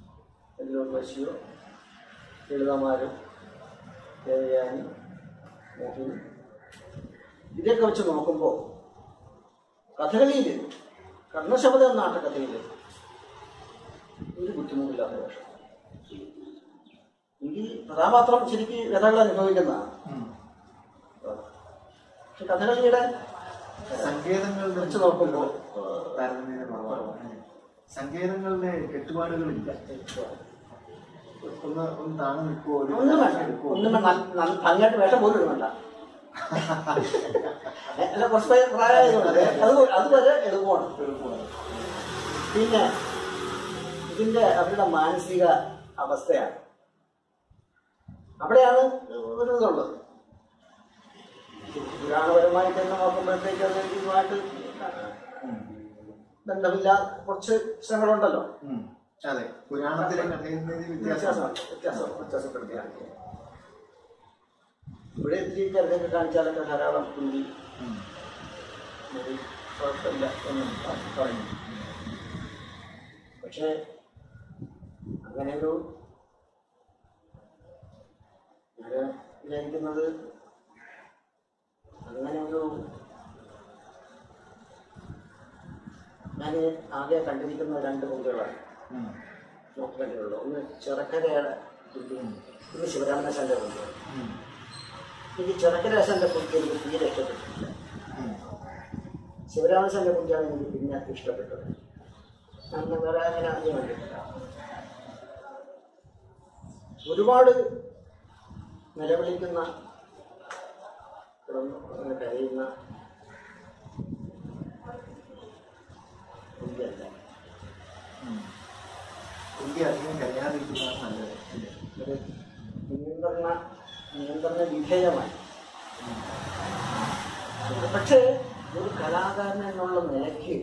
എല്ലോർവശിയോ ലളിതമാരോ ദേവയാനി മോഹിനി ഇതൊക്കെ വെച്ച് നോക്കുമ്പോൾ കഥകളിയിൽ കർണശബദ എന്ന നാട്ടകഥയിൽ ഒരു ബുദ്ധിമുട്ടില്ലാത്ത വേഷം എനിക്ക് കഥാപാത്രം ശരിക്കും കഥകൾ അനുഭവിക്കുന്നതാണ് ഉം. പക്ഷെ കഥകളിയുടെ സങ്കേതങ്ങളുടെ വെച്ച് നോക്കുമ്പോൾ താരതമ്യേന കുറവാണ് സങ്കേതങ്ങളുടെ കെട്ടുപാടുകളില്ല ഒന്ന് ഒന്ന് താണു നിൽക്കുമോ ഒരു ഒന്നും വേണ്ട എടുക്കുമോ? ഒന്നും വേണ്ട ന- ഭംഗിയായിട്ട് വേഷം പോലും ഇടുന്നുണ്ട അല്ല കുറച്ച് പ്രായ- പ്രായമായതുകൊണ്ട് അത് അതുവരെ എളുപ്പമാണ് എളുപ്പമാണ്. പിന്നെ ഇതിന്റെ അവരുടെ മാനസിക അവസ്ഥയാണ് അവിടെയാണ് ഒരു ഇതുള്ളത് പുരാണപരമായി തന്നെ നോക്കുമ്പോഴത്തേക്ക് അത് ഇതുമായിട്ട് ബന്ധമില്ല കുറച്ച് പ്രശ്നങ്ങളുണ്ടല്ലോ ഉം. അതെ പുരാണത്തിലെ കഥയിൽ നിന്ന് വ്യത്യാസം വ്യത്യാസം വ്യത്യാസം വ്യത്യാസപ്പെടുത്തിയാണ് ഇവിടെ ഇത്തിരി ചെറുതൊക്കെ കാണിച്ചാലൊക്കെ ധാരാളം കുന്തി ഉം. ഒരു കുഴപ്പമില്ല എന്ന് പറഞ്ഞു പക്ഷേ അങ്ങനെ ഒരു ഞാൻ വിചാരിക്കുന്നത് അങ്ങനെ ഒരു ഞാൻ ആകെ കണ്ടിരിക്കുന്ന രണ്ട് കുട്ടികളാണ് ഉം. നോക്കി കണ്ടിട്ടുള്ളത് ഒന്ന് ചെറുക്കരയുടെ കുട്ടിയും ഒന്ന് ശിവരാമനാശാന്റെ കുട്ടിയും ഉം. എനിക്ക് ചെറുക്കരാശാന്റെ കുട്ടി എനിക്ക് തീരെ ഇഷ്ടപ്പെട്ടിട്ടില്ല ഉം. ശിവരാമചന്ദ്രന്റെ കുട്ടിയാണ് എനിക്ക് പിന്നെ ഇഷ്ടപ്പെട്ടത് അന്ന് വേറെ അങ്ങനെ അധികം കണ്ടിട്ടില്ല ഒരുപാട് നിലവിളിക്കുന്ന കിടന്ന് അങ്ങനെ കരയുന്ന കുട്ടിയല്ല ഉം. കുട്ടി അധികം കരയാതിരിക്കുന്നതാണ് നല്ലത് അല്ലേ? ഒരു നിയന്ത്രണ നിയന്ത്രണ വിധേയമായി പക്ഷേ ഒരു കലാകാരൻ എന്നുള്ള നിലയ്ക്ക്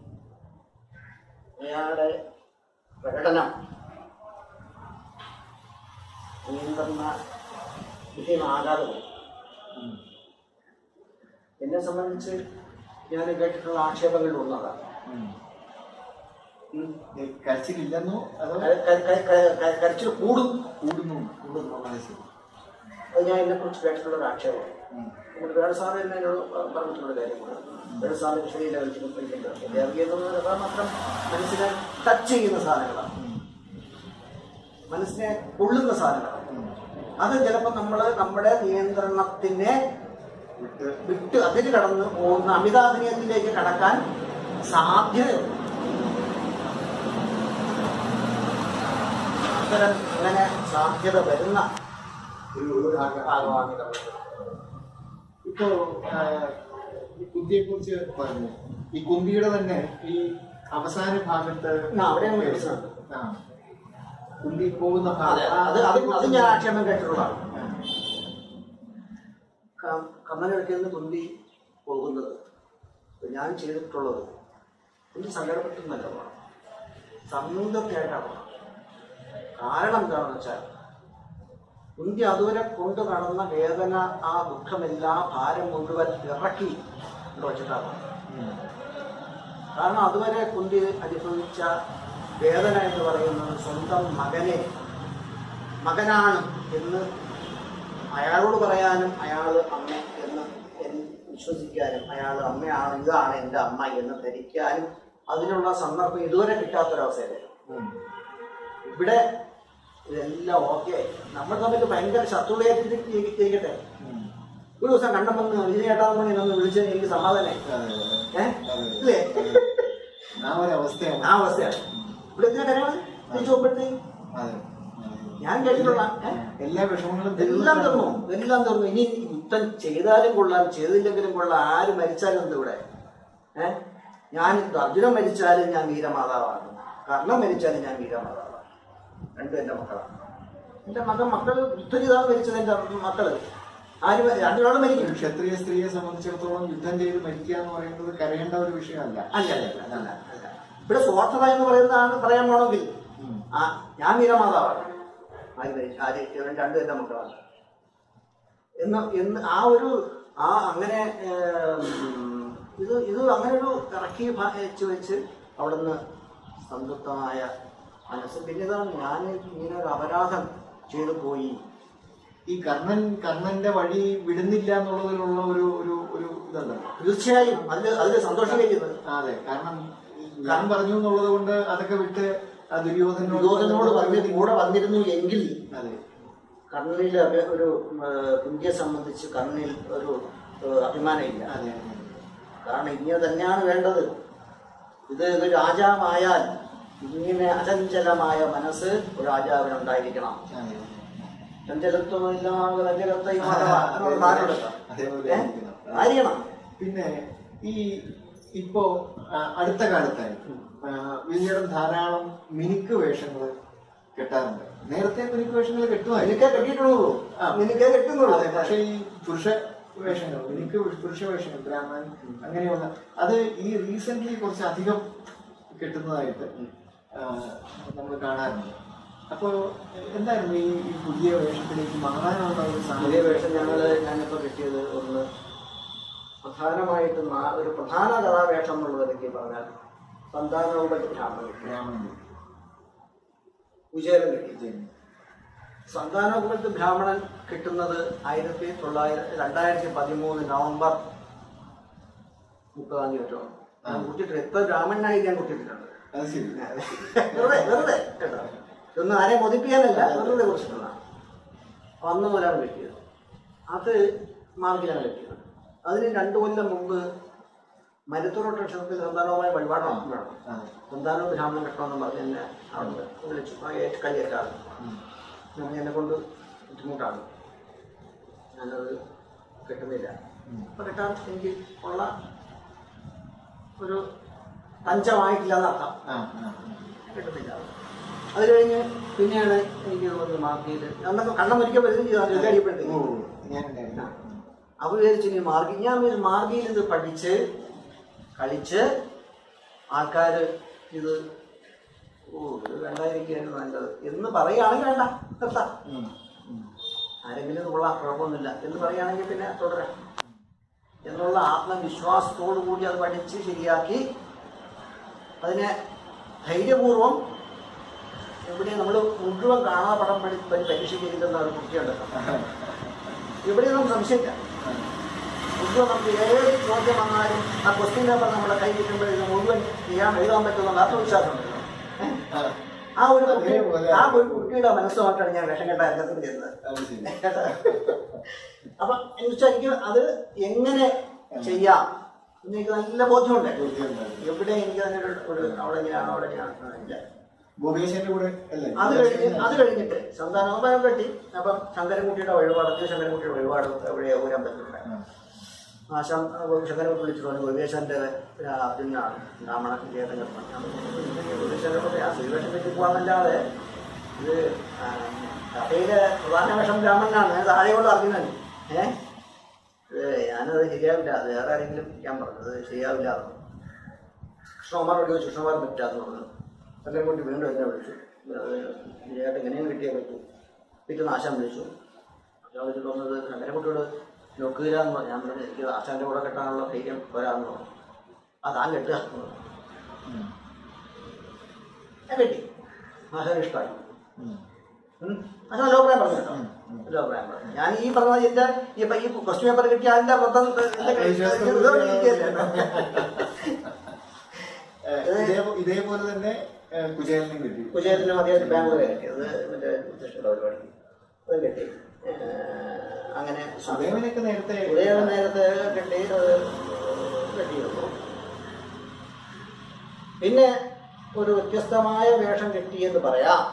അയാളുടെ പ്രകടനം നിയന്ത്രണ വിധേയമാകാതെ പോയി ഉം. എന്നെ സംബന്ധിച്ച് ഞാൻ കേട്ടിട്ടുള്ള ആക്ഷേപങ്ങളിൽ ഒന്നതാണ് ഉം. ഈ കരച്ചിലില്ലെന്നോ അതോ ക- ക- ക- ക- ക- കരച്ചിൽ കൂടും കൂടുന്നു കൂടുന്നു അത് ശരി അത് ഞാൻ എന്നെ കുറിച്ച് കേട്ടിട്ടുള്ള ഒരു ആക്ഷേപം ഉം. നമ്മുടെ വേറെ സാറ് തന്നെ എന്നോട് പറഞ്ഞിട്ടുള്ള കാര്യമാണ് വേറെ സാറ് കൃഷ്ണയിലെ കളിച്ചിട്ടുണ്ട് അറിയുന്നത് കഥാപാത്രം മനസ്സിനെ ടച്ച് ചെയ്യുന്ന സാധനങ്ങളാണ് ഉം. മനസ്സിനെ കൊള്ളുന്ന സാധനങ്ങളാണ് ഉം. അത് ചിലപ്പോൾ നമ്മൾ നമ്മുടെ നിയന്ത്രണത്തിനെ വിട്ട് വിട്ട് അതിൽ കടന്ന് പോകുന്ന അമിതാഭിനയത്തിലേക്ക് കടക്കാൻ സാധ്യതയുണ്ട് അത്തരം അങ്ങനെ സാധ്യത വരുന്ന ഒരു ഒരു ഭാഗം ഭാഗമാണ് ഇതത്. ഇപ്പോ ആ, ഈ കുന്തിയെ കുറിച്ച് പറഞ്ഞു ഈ കുന്തിയുടെ തന്നെ ഈ അവസാന ഭാഗത്ത് ആ, അവിടെയും ഒരു പ്രശ്നമുണ്ട്. ആ. കുന്തി പോകുന്ന അതെ, ഭാഗം അത് അത് അത് ഞാൻ ആക്ഷേപം കേട്ടിട്ടുള്ളതാണ് ക- കമ്മലൊക്കെ നിന്ന് കുന്തി പോകുന്നത് ഞാൻ ചെയ്തിട്ടുള്ളത് എനിക്ക് സങ്കടപ്പെട്ടുന്നല്ല പോകണം സംയുക്തമായിട്ടാണ് പോകണം കാരണം എന്താണെന്ന് വെച്ചാൽ കുന്തി അതുവരെ കൊണ്ടു നടന്ന വേദന ആ ദുഃഖമെല്ലാം ഭാരം മുഴുവൻ ഇറക്കി കൊണ്ട് വെച്ചിട്ടാണ് ഉം. കാരണം അതുവരെ കുന്തി അനുഭവിച്ച വേദന എന്ന് പറയുന്നത് സ്വന്തം മകനെ മകനാണ് എന്ന് അയാളോട് പറയാനും അയാൾ അമ്മ എന്ന് എന്ന് വിശ്വസിക്കാനും അയാൾ അമ്മയാണ് ഇതാണ് എൻ്റെ അമ്മ എന്ന് ധരിക്കാനും അതിനുള്ള സന്ദർഭം ഇതുവരെ കിട്ടാത്തൊരവസ്ഥയിലായിരുന്നു ഉം. ഇവിടെ ഇതെല്ലാം ഓക്കെ നമ്മൾ തമ്മിൽ ഭയങ്കര ശത്രുതയായിട്ടിരിക്കട്ടെ ഉം. ഒരു ദിവസം കണ്ടപ്പോൾ വിജയ ചേട്ടാന്ന് പറഞ്ഞ് എന്നൊന്ന് വിളിച്ച് എനിക്ക് സമാധാനമായി അതെ, അതെ. ഏഹ് അതെ, ഇല്ലേ അതെ. ആ ഒരു അവസ്ഥയാണ് ആ അവസ്ഥയാണ് ഇവിടെ എന്തിനാ കാര്യങ്ങൾ തിരിച്ചു പോകുമ്പോഴത്തേക്ക് അതെ. ഞാൻ കേട്ടിട്ടുള്ള ഏ? എല്ലാ വിഷമങ്ങളും എല്ലാം തീർന്നു തീർന്നു. എല്ലാം തീർന്നു ഇനി യുദ്ധം ചെയ്താലും കൊള്ളാം ചെയ്തില്ലെങ്കിലും കൊള്ളാം ആര് മരിച്ചാലും എന്ത് ഇവിടെ ഏഹ് ഞാൻ അർജുനൻ മരിച്ചാലും ഞാൻ വീരമാതാവാണ് കർണം മരിച്ചാലും ഞാൻ വീരമാതാവാണ് രണ്ടും എന്റെ മക്കളാണ് എന്റെ മകൻ മക്കൾ യുദ്ധം ചെയ്താണ് മരിച്ചത് എന്റെ മക്കള് ആര് മ- രണ്ടുപേരും മരിക്കും ഒരു ക്ഷത്രിയ സ്ത്രീയെ സംബന്ധിച്ചിടത്തോളം യുദ്ധം ചെയ്ത് മരിക്കുക എന്ന് പറയുന്നത് കരയേണ്ട ഒരു വിഷയമല്ല അല്ല അല്ല അല്ല, അല്ല അല്ല ഇവിടെ സ്വാർത്ഥത എന്ന് പറയുന്നതാണ് പറയാൻ പോണെങ്കിൽ ഉം. ആ ഞാൻ വീരമാതാവാണ് ആര് മരിച്ചു ആര് ഇവൻ രണ്ടും എന്റെ മക്കളാണ് എന്ന് എന്ന് ആ ഒരു ആ അങ്ങനെ ഏം, ഇത് ഇത് അങ്ങനെ ഒരു ഇറക്കി ഭ- വെച്ച് വെച്ച് അവിടുന്ന് സംതൃപ്തമായ മനസ്സ് പിന്നെ ഇതാണ് ഞാൻ ഇങ്ങനെ ഒരു അപരാധം ചെയ്തു പോയി ഈ കർണൻ കർണന്റെ വഴി വിടുന്നില്ല എന്നുള്ളതിലുള്ള ഒരു ഒരു ഒരു ഇതുണ്ടല്ലോ തീർച്ചയായും അതിൽ അതിൽ സന്തോഷിക്കുന്നത് ആ, അതെ കാരണം ഞാൻ പറഞ്ഞു എന്നുള്ളത് കൊണ്ട് അതൊക്കെ വിട്ട് ആ ദുര്യോധനോട് ദുര്യോധനോട് വന്നി കൂടെ വന്നിരുന്നു എങ്കിൽ അതെ കർണനിൽ അഭി- ഒരു കുന്തിയെ സംബന്ധിച്ച് കർണനിൽ ഒരു ഏഹ്, അഭിമാനമില്ല അതെ അതെ കാരണം ഇങ്ങനെ തന്നെയാണ് വേണ്ടത് ഇത് ഒരു രാജാവായാൽ ഇങ്ങനെ അചഞ്ചലമായ മനസ്സ് ഒരു രാജാവിനുണ്ടായിരിക്കണം അതെ ചഞ്ചലത്വമില്ല ചഞ്ചലത്വം അതേപോലെ ആയിരിക്കണം. ആയിരിക്കണം പിന്നെ ഈ ഇപ്പോ ആ, അടുത്ത കാലത്തായി വിജയം ധാരാളം മിനുക്ക് വേഷങ്ങൾ കെട്ടാറുണ്ട് നേരത്തെ മിനുക്ക് വേഷങ്ങൾ കെട്ടുമായിരുന്നു നിനക്കേ കെട്ടിയിട്ടുള്ളൂ ആ. നിനക്കേ കിട്ടുന്നുള്ളൂ അതെ പക്ഷെ ഈ പുരുഷ വേഷങ്ങൾ മിനുക്ക് പുരുഷ വേഷങ്ങൾ ബ്രാഹ്മണൻ അങ്ങനെയുള്ള അത് ഈ റീസെന്റ് കുറച്ച് അധികം കെട്ടുന്നതായിട്ട് നമ്മൾ കാണാറുണ്ട് അപ്പോ എന്തായിരുന്നു ഈ ഈ പുതിയ വേഷത്തിലേക്ക് മാറാനുള്ള ഒരു പുതിയ സാഹചര്യം വേഷം ഞങ്ങള് ഞാനിപ്പോ കിട്ടിയത് ഒന്ന് പ്രധാനമായിട്ടും ആ- ഒരു പ്രധാന കഥാവേഷം എന്നുള്ളതിലേക്ക് പറഞ്ഞാൽ സന്താനവുടെ ബ്രാഹ്മണൻ കിട്ടി ബ്രാഹ്മണൻ കുചേലൻ കിട്ടി ചെയ്യുന്നു. സന്താനകുലത്ത് ബ്രാഹ്മണൻ കിട്ടുന്നത് ആയിരത്തി തൊള്ളായിരത്തി രണ്ടായിരത്തി പതിമൂന്ന് നവംബർ മുപ്പതാം തീയതി മറ്റോ ഞാൻ കുട്ടിയിട്ടുണ്ട് ഇപ്പൊ ബ്രാഹ്മണനായി ഞാൻ കുട്ടിയിട്ടുണ്ട് അത് ശരി വെറുതെ വെറുതെ കേട്ടോ ഇതൊന്നും ആരെയും കൊതിപ്പിക്കാനല്ല വെറുതെ കുറിച്ചിട്ടുള്ളതാണ് അന്ന് മുതലാണ് കിട്ടിയത് അത് മാർഗിലാണ് കിട്ടിയത് അതിന് രണ്ടു കൊല്ലം മുമ്പ് മരുത്തൂർ ക്ഷേത്രത്തിൽ സന്താനവുമായ വഴിപാട് വേണം ആ. സന്താനവും ബ്രാഹ്മണൻ കെട്ടണമെന്ന് പറഞ്ഞ് എന്നെ അവിടെ വിളിച്ചു ആ ഏറ്റ് കൈയേറ്റാണ് ഉം. ഞാൻ എന്നെ കൊണ്ട് ബുദ്ധിമുട്ടാണ് ഞാനത് കിട്ടുന്നില്ല ഉം. അപ്പൊ കിട്ടാൻ എനിക്ക് ഉള്ള ഒരു പഞ്ചമായിട്ടില്ല എന്നർത്ഥം ആ, ആ, കിട്ടുന്നില്ല അത് കഴിഞ്ഞ് പിന്നെയാണ് എനിക്ക് തോന്നുന്നത് മാർക്കിയിൽ അന്നൊക്കെ കണ്ണമൊരിക്കൽ വരുന്നത് ചെയ്താൽ ആ. ഓ കയറിയപ്പോഴത്തേക്ക് ഞാനുണ്ടായിരുന്നു അപ്പൊ വിചാരിച്ചു ഇനി മാർഗി ഞാൻ വിചാരിച്ചു മാർഗിയിൽ ഇത് പഠിച്ച് കളിച്ച് ആൾക്കാര് ഇത് ഓ ഇത് വേണ്ടായിരിക്കുകയാണ് നല്ലത് എന്ന് പറയുകയാണെങ്കിൽ വേണ്ട നിർത്താം ഉം. ഉം. ആരെങ്കിലും കൊള്ളാം കുഴപ്പമൊന്നുമില്ല എന്ന് പറയുകയാണെങ്കിൽ പിന്നെ തുടരാം എന്നുള്ള ആത്മവിശ്വാസത്തോടു കൂടി അത് പഠിച്ച് ശരിയാക്കി അതിനെ ധൈര്യപൂർവം ഇവിടെ നമ്മൾ മുഴുവൻ കാണാ പടം പഠി പഠി- പരീക്ഷയ്ക്ക് എഴുതുന്ന ഒരു കുട്ടിയുണ്ടല്ലോ ഇവിടെ നമുക്ക് സംശയിക്കാം മുഴുവൻ നമുക്ക് ഏത് ചോദ്യം വന്നാലും ആ ക്വസ്റ്റ്യൻ പേപ്പർ നമ്മുടെ കൈ കിട്ടുമ്പോഴേക്കും മുഴുവൻ ചെയ്യാൻ എഴുതാൻ പറ്റുന്ന ആത്മവിശ്വാസം ഉണ്ടല്ലോ ഏഹ്? ആ, ആ ഒരു കുട്ടി അതേപോലെ. ആ ഒരു കുട്ടിയുടെ മനസ്സുമായിട്ടാണ് ഞാൻ വേഷം കെട്ട രംഗത്ത് ചെയ്യുന്നത് അത് ശരി അപ്പൊ എന്ന് വെച്ചാൽ എനിക്ക് അത് എങ്ങനെ ചെയ്യാം എന്ന് എനിക്ക് നല്ല ബോധ്യമുണ്ട് ബോധ്യമുണ്ടായിരുന്നു. എവിടെ എനിക്ക് തന്നെ ഒരു- ഒരു അവിടെ ഇങ്ങനെയാണ് അവിടെ ഇങ്ങനെയാണ് ഇല്ല ഗോപേശന്റെ കൂടെ അല്ലേ അത് കഴിഞ്ഞ് അത് കഴിഞ്ഞിട്ട് സന്താനോപായം കെട്ടി അപ്പം ശങ്കരൻകുട്ടിയുടെ വഴിപാടത്തിൽ ശങ്കരൻകുട്ടിയുടെ വഴിപാട് എവിടെ ഊരാൻ പറ്റില്ല ആ. ആ ശം ശങ്കരൻകുട്ടി വിളിച്ചിട്ട് പറഞ്ഞു ഗോപേശന്റെ പിന്നാണ് ബ്രാഹ്മണ ചേതൻ ഗോപേശന്റെ കൂടെ ആ ശ്രീവേഷം കെട്ടി പോകാന്നല്ലാതെ ഇത് ആ, കഥയിലെ പ്രധാന വേഷം ബ്രാഹ്മണനാണ് ഞാൻ താഴെയോട് അറിയുന്നത് ഏഹ് ഞാനത് ശരിയാവില്ല അത് വേറെ ആരെങ്കിലും ഞാൻ പറഞ്ഞത് ശരിയാവില്ല എന്ന് കൃഷ്ണകുമാറോട് ചോദിച്ചു കൃഷ്ണകുമാർ പറ്റാന്ന് പറഞ്ഞു എല്ലാം കൊണ്ട് വീണ്ടും എന്നെ വിളിച്ചു അത് ശരിയായിട്ട് എങ്ങനെയും കിട്ടിയേ പറ്റൂ പിറ്റേന്ന് ആശാൻ വിളിച്ചു ആശാൻ വിളിച്ചിട്ട് വന്നത് ശങ്കരൻകുട്ടിയോട് നോക്കുക എന്ന് പറഞ്ഞു ഞാൻ പറഞ്ഞു എനിക്ക് ആശാന്റെ കൂടെ കെട്ടാനുള്ള ധൈര്യം വരാമെന്ന് പറഞ്ഞു ആ താൻ കെട്ടുക എന്ന് പറഞ്ഞു ഉം. ഞാൻ കെട്ടി ആശാൻ ഇഷ്ടമായി ഉം. ഉം. ആശാൻ നല്ല അഭിപ്രായം പറഞ്ഞു കേട്ടോ ഉം. ഉം. നല്ല അഭിപ്രായം പറഞ്ഞു ഞാൻ ഈ പറഞ്ഞ എന്റെ ഈ ഈ ക്വസ്റ്റ്യൻ പേപ്പർ കിട്ടിയ അതിന്റെ മൊത്തം ഏ, ഇതേ- ഇതേപോലെ തന്നെ ഏ, കുചേലനും കിട്ടി കുചേരനും അദ്ദേഹത്തിന് ബാംഗ്ലൂർ കെട്ടി അത് മറ്റേ ഉദ്ദേശിച്ചുള്ള പരിപാടി അത് കെട്ടി ഏഹ് അങ്ങനെ സുദേവനൊക്കെ നേരത്തെ ഉദയം നേരത്തെ കെട്ടി അത് കെട്ടിയിരുന്നു പിന്നെ ഒരു വ്യത്യസ്തമായ വേഷം കെട്ടിയെന്ന് പറയാം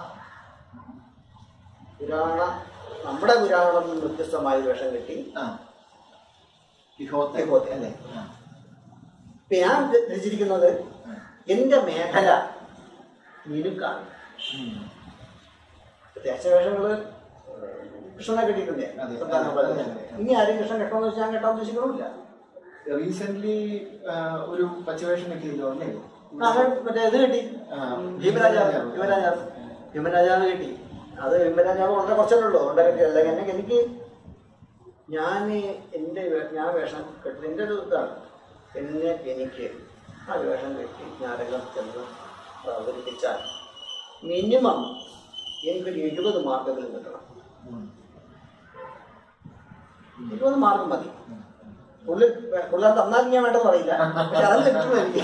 പുരാണ നമ്മുടെ പുരാണത്തിൽ നിന്ന് വ്യത്യസ്തമായ വേഷം കെട്ടി ആ കിഹോത്തെ കിഹോത്തെ. അല്ലേ ആ. ഇപ്പൊ ഞാൻ രചിച്ചിരിക്കുന്നത് എന്റെ മേഖല മിനുക്കാണ് ഉം. ദേശവേഷങ്ങള് കൃഷ്ണനെ കെട്ടിയിട്ടില്ലേ അതെ. സന്താനോപാധ്യായ. അതെ, അതെ. ഇനി ആരെയും കൃഷ്ണൻ കെട്ടണമെന്ന് വെച്ചാൽ ഞാൻ കെട്ടാൻ ഉദ്ദേശിക്കണമില്ല റീസെന്റ് ഒരു പച്ചവേഷം കിട്ടിയല്ലോ അല്ലേ ആ, മറ്റേ ഇത് കിട്ടി ആ. ഭീമരാജാവ് ഭീമരാജാവ് ഭീമരാജാവ് കിട്ടി അത് ഭീമരാജാവ് വളരെ കുറച്ചല്ലേ ഉള്ളൂ അതുകൊണ്ട് കിട്ടി അല്ലെങ്കിൽ എന്നെ എനിക്ക് ഞാൻ എൻ്റെ വേ- ഞാൻ വേഷം കെട്ടി എൻ്റെ ഒരു ഇതാണ് എന്നെ എനിക്ക് ആ വേഷം കെട്ടി ഞാനെല്ലാം ചെന്ന് അവതരിപ്പിച്ചാൽ മിനിമം എനിക്കൊരു എഴുപത് മാർക്കെങ്കിലും കിട്ടണം ഉം. ഇരുപത് മാർക്ക് മതി പുള്ളി പുള്ളി തന്നാൽ ഞാൻ വേണ്ടെന്ന് പറയില്ല പക്ഷെ അതല്ല കിട്ടുന്നു എനിക്ക്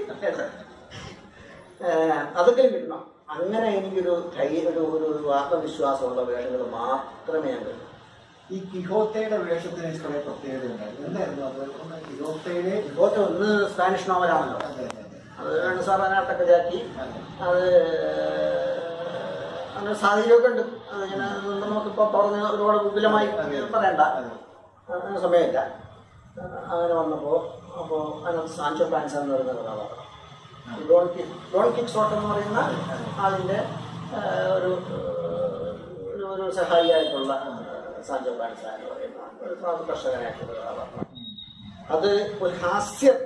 ഏഹ് അതൊക്കെ കിട്ടണം അങ്ങനെ എനിക്കൊരു ധൈര്യം ഒരു ഒരു ഒരു ആത്മവിശ്വാസമുള്ള വേഷങ്ങൾ മാത്രമേ ഞാൻ കഴിയൂ ഈ കിഹോത്തയുടെ വേഷത്തിന് കുറെ പ്രത്യേകത ഉണ്ടായിരുന്നു എന്തായിരുന്നു അത് ഒന്ന് കിഹോത്തയുടെ ഇപ്പോഴത്തെ ഒന്ന് സ്പാനിഷ് നോവലാണല്ലോ അതെ, അതെ, അതെ. അത് രണ്ടുസാറാനായിട്ടൊക്കെ ഇതാക്കി അതെ. അത് അങ്ങനെ സാഹചര്യമൊക്കെ ഉണ്ട് അത് ഇങ്ങനെ നമുക്കിപ്പോൾ പറഞ്ഞ് ഒരുപാട് വിപുലമായി പറയണ്ട അതെ. അങ്ങനെ സമയമില്ല അങ്ങനെ വന്നപ്പോൾ അപ്പോൾ അതിനകത്ത് സാൻചോ പാൻസ എന്ന് പറയുന്ന കഥാപാത്രം Don kick Don Quixote എന്ന് പറയുന്ന അതിൻ്റെ ഒരു ഒരു ഒരു സഹായിയായിട്ടുള്ള സാൻചോ പാൻസ എന്ന് പറയുന്ന ഒരു സാധു കർഷകനായിട്ടുള്ള കഥാപാത്രം അത് ഒരു ഹാസ്യം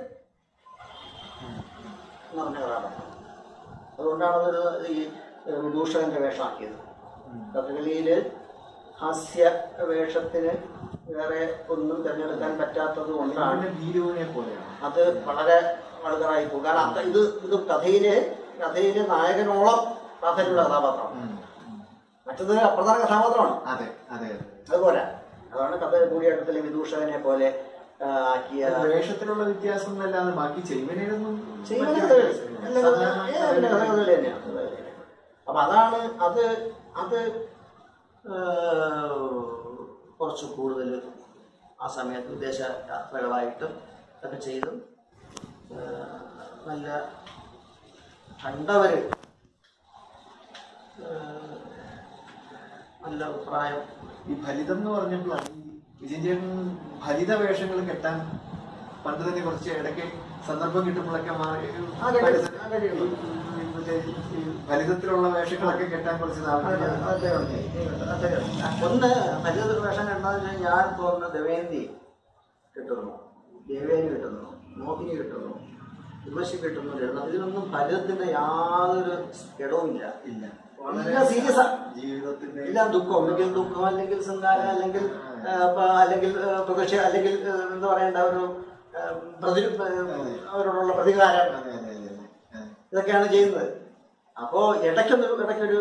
എന്ന് പറഞ്ഞ കഥാപാത്രം അതുകൊണ്ടാണ് അതൊരു ഈ വിദൂഷകന്റെ വേഷമാക്കിയത് കഥകളിയില് ഹാസ്യ വേഷത്തിന് വേറെ ഒന്നും തിരഞ്ഞെടുക്കാൻ പറ്റാത്തത് കൊണ്ടാണ് പിന്നെ ഭീരുവിനെ പോലെയാണ് അത് വളരെ വളുതറായി പോകും കാരണം അത് ഇത് ഇത് കഥയില് കഥയില് നായകനോളം പ്രാധാന്യമുള്ള കഥാപാത്രമാണ് ഉം, ഉം. മറ്റത് അപ്രധാന കഥാപാത്രമാണ് അതെ അതെ അതെ അതുപോലെ അതാണ് കഥ കൂടിയാട്ടത്തിലെ വിദൂഷകനെ പോലെ ആ, ആക്കിയ അത് വേഷത്തിലുള്ള വ്യത്യാസം എന്നല്ലാതെ ബാക്കി ചെയ്യുന്നതിനൊന്നും ചെയ്യുന്നത് മറ്റു അത് വ്യത്യാസമില്ല. എല്ലാ- സാധാരണ ഏ, പിന്നെ അത് അത് തന്നെയാണ്. അത് തന്നെയാണ്. അപ്പൊ അതാണ് അത് അത് ഏ, കുറച്ച് കൂടുതൽ ആ സമയത്ത് വിദേശ യാത്രകളായിട്ടും ഒക്കെ ചെയ്തും ഏ, നല്ല കണ്ടവര് ഏ, നല്ല അഭിപ്രായം ഈ ഫലിതം എന്ന് പറഞ്ഞപ്പോഴാണ് ഈ വിജയൻ ചേട്ടൻ ഫലിത വേഷങ്ങൾ കെട്ടാൻ പണ്ട് തന്നെ കുറച്ച് ഇടയ്ക്ക് സന്ദർഭം കിട്ടുമ്പോഴൊക്കെ മാറി ആ, കെട്ടി- ആ, കെട്ടിയിട്ടുണ്ട്. ഈ മറ്റേ ഈ ഫലിതത്തിലുള്ള വേഷങ്ങളൊക്കെ കെട്ടാൻ കുറച്ച് താല്പര്യം അതെ, അതെ, അതെ. ഒന്ന് മറ്റൊരു വേഷം കണ്ടാൽ ഞാൻ തോന്നുന്നു ദമയന്തി കിട്ടുന്നു ദേവേനി കിട്ടുന്നു മോഹിനി കിട്ടുന്നു ഉർവശി കിട്ടുന്നു എഴുതുന്നു ഇതിനൊന്നും ഫലിതത്തിന്റെ യാതൊരു ഇടവുമില്ല ഇല്ല എല്ലാം സീരിയസ് ജീവിതത്തിന്റെ എല്ലാം ദുഃഖം ഒന്നുകിൽ ദുഃഖം അല്ലെങ്കിൽ സംഘാരം അല്ലെങ്കിൽ ആ, പ- അല്ലെങ്കിൽ ആ, പ്രതീക്ഷ അല്ലെങ്കിൽ ആ, എന്താ പറയണ്ട ഒരു ആ, പ്രതി അവരോടുള്ള പ്രതികാരം അതെ അതെ അതെ അതെ അതെ. ഇതൊക്കെയാണ് ചെയ്യുന്നത് അപ്പോ ഇടയ്ക്കൊന്ന് ഇടയ്ക്കൊരു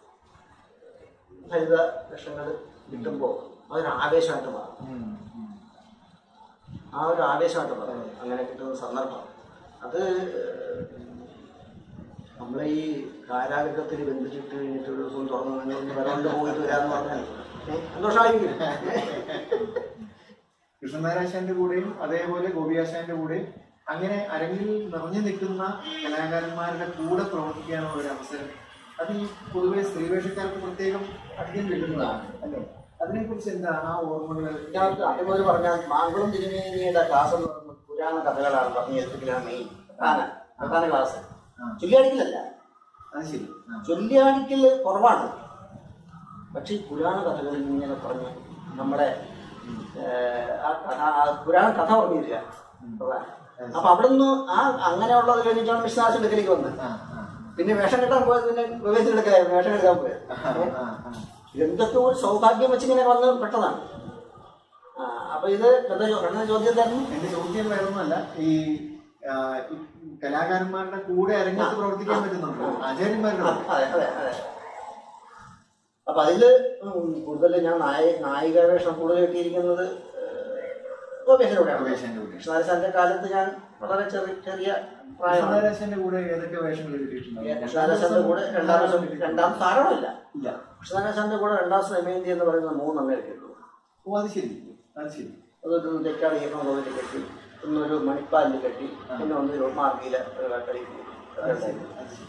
ഹരിത ലക്ഷങ്ങൾ കിട്ടുമ്പോൾ അതൊരു ആവേശമായിട്ട് മാറും ഉം, ഉം. ആ ഒരു ആവേശമായിട്ട് മാറും അങ്ങനെ കിട്ടുന്ന സന്ദർഭം അത് നമ്മളെ ഈ കാരാഗ്രഹത്തിൽ ബന്ധിച്ചിട്ട് കഴിഞ്ഞിട്ട് ഒരു ദിവസം തുറന്നു നിന്ന് വരണ്ട് പോയിട്ട് വരാന്ന് പറഞ്ഞാൽ ഏ, സന്തോഷമായിരിക്കും കൃഷ്ണനാരാശാന്റെ കൂടെയും അതേപോലെ ഗോപിയാശാന്റെ കൂടെയും അങ്ങനെ അരങ്ങിൽ നിറഞ്ഞു നിൽക്കുന്ന കലാകാരന്മാരുടെ കൂടെ പ്രവർത്തിക്കാനുള്ള ഒരു അവസരം അത് ഈ പൊതുവെ സ്ത്രീവേഷക്കാർക്ക് പ്രത്യേകം അധികം കിട്ടുന്നതാണ് അല്ലേ അതിനെ കുറിച്ച് എന്താണ് ആ ഓർമ്മകൾ ഞാൻ അതേപോലെ പറഞ്ഞാൽ മാങ്കുളം തിരുമേനിയുടെ ക്ലാസ് എന്ന് പറയുന്നത് പുരാണ കഥകളാണ് പറഞ്ഞു ഏൽപ്പിക്കലാണ് മെയിൻ പ്രധാന പ്രധാന ക്ലാസ് ആ. ചൊല്ലിയാടിക്കലല്ല അത് ശരി ആ. ചൊല്ലിയാടിക്കൽ കുറവാണ് പക്ഷെ ഈ പുരാണ കഥകൾ ഇങ്ങനെ പറഞ്ഞ് നമ്മുടെ ഏഹ്, ആ കഥ ആ പുരാണ കഥ പറഞ്ഞു തരിക പ്രധാനം. അപ്പൊ അവിടെ നിന്ന് ആ അങ്ങനെയുള്ളത് കഴിഞ്ഞിട്ടാണ് വിശ്വാസം എടുക്കലേക്ക് വന്നത് ആ, ആ, പിന്നെ വേഷം കെട്ടാൻ പോയത് പിന്നെ വിവേചനെടുക്കലായിരുന്നു വേഷം എടുക്കാൻ പോയത് ആ, ആ, ആ. എന്തൊക്കെ ഒരു സൗഭാഗ്യം വെച്ച് ഇങ്ങനെ വന്ന് പെട്ടതാണ് ആ, അപ്പൊ ഇത് എന്താ ചോ- എന്താ ചോദ്യം എന്തായിരുന്നു എന്റെ ചോദ്യം വേറൊന്നുമല്ല ഈ ആ, ഈ കലാകാരന്മാരുടെ കൂടെ അരങ്ങത്ത് പ്രവർത്തിക്കാൻ പറ്റുന്നുണ്ടോ ആചാര്യന്മാരുടെ കൂടെ? അതെ അതെ അതെ അപ്പൊ അതില് ഉം, കൂടുതൽ ഞാൻ നായ നായിക വേഷം കൂടുതൽ കിട്ടിയിരിക്കുന്നത് ഗോപേശനോടെയാണ് ഗോപിയാശാന്റെ കൂടെ കൃഷ്ണാരസാന്റെ കാലത്ത് ഞാൻ വളരെ ചെറിയ ചെറിയ പ്രായമാണ് കൃഷ്ണനാരാശാന്റെ കൂടെ ഏതൊക്കെ വേഷങ്ങൾ കിട്ടിയിട്ടുണ്ടാവും കൃഷ്ണാരസാന്റെ കൂടെ രണ്ടാം ദിവസം രണ്ടാം താരമില്ല ഇല്ല കൃഷ്ണാരസാന്റെ കൂടെ രണ്ടാം സമയന്തി എന്ന് പറയുന്നത് മൂന്നെണ്ണേ കിട്ടുള്ളൂ ഓ അത് ശരി അത് ശരി അതൊരു തെക്കാട് ഈർണം കോവിലിൽ കെട്ടി ഒന്നൊരു മണിപ്പാലിൽ കെട്ടി പിന്നെ ഒന്നൊരു മാർഗിയിലെ ഒരു കട്ടടി അത് ശരി അത് ശരി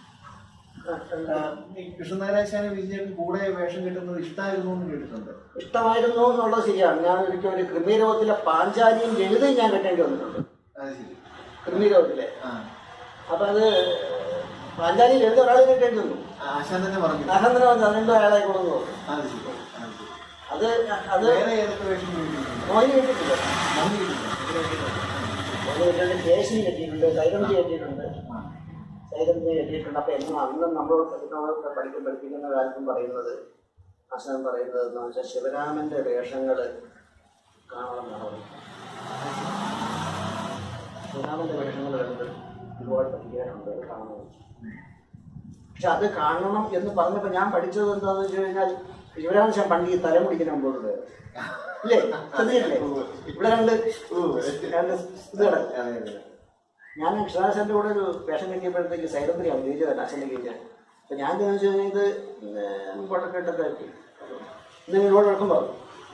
ആ, ഈ കൃഷ്ണനാരാശാന വിജയൻ കൂടെ വേഷം കിട്ടുന്നത് ഇഷ്ടമായിരുന്നു എന്ന് കേട്ടിട്ടുണ്ട് ഇഷ്ടമായിരുന്നു എന്നുള്ളത് ശരിയാണ് ഞാൻ ഒരിക്കൽ ഒരു കൃമിരോഗത്തിലെ പാഞ്ചാലിയും ലളിതയും ഞാൻ കെട്ടേണ്ടി വന്നിട്ടുണ്ട് അത് ശരി കൃമിരോഗത്തിലെ ആ അപ്പൊ അത് പാഞ്ചാലി ലളിത ഒരാളെ കെട്ടേണ്ടി വന്നു ആശാൻ തന്നെ പറഞ്ഞു നഹന്തര രണ്ടോ അയാളെ കൊണ്ടു പോകും അത് ശരി അത് ശരി അത് അത് വേറെ ഏതൊക്കെ വേഷം കിട്ടിയിട്ടുണ്ട് മോഹിനി കെട്ടിയിട്ടുണ്ട് മോഹിനി കിട്ടിയിട്ടുണ്ട്. മോഹിനി കെട്ടിയിട്ടുണ്ട് കേശിനി കെട്ടിയിട്ടുണ്ട് സൈലന്തി കെട്ടിയിട്ടുണ്ട് ആ. സൈലന്തി കെട്ടിയിട്ടുണ്ട് അപ്പൊ എന്നും അന്നും നമ്മളോട് പഠിക്കുന്നവർക്ക് പഠിക്കും പഠിപ്പിക്കുന്ന കാലത്തും പറയുന്നത് ആശാൻ പറയുന്നത് എന്ന് വെച്ചാൽ ശിവരാമന്റെ വേഷങ്ങൾ കാണണം എന്നാണ് പറയുന്നത് ശിവരാമന്റെ വേഷങ്ങൾ കണ്ട് ഒരുപാട് പഠിക്കാനുണ്ട് അത് കാണണം പക്ഷെ അത് കാണണം എന്ന് പറഞ്ഞപ്പോൾ ഞാൻ പഠിച്ചത് എന്താണെന്ന് വെച്ച് കഴിഞ്ഞാൽ ശിവരാമൻ പണ്ട് ഈ തലമുടിക്കുന്ന മുമ്പോട്ട് ഇല്ലേ ശ്രദ്ധിച്ചിട്ടില്ലേ ഇവിടെ രണ്ട് രണ്ട് ഇത് കിടക്കും അതെ അതെ ഞാൻ കൃഷ്ണദാസന്റെ കൂടെ ഒരു വേഷം കെട്ടിയപ്പോഴത്തേക്ക് സൈലന്ത്രി അഭിനയിച്ചതല്ല അച്ഛൻ്റെ കീഴിൽ അപ്പൊ ഞാൻ ചോദിച്ചു കഴിഞ്ഞാൽ ഇത് മുമ്പോട്ടൊക്കെ ഇട്ടതായിട്ട് ഇന്ന് എന്നോട് വഴക്കം പറഞ്ഞു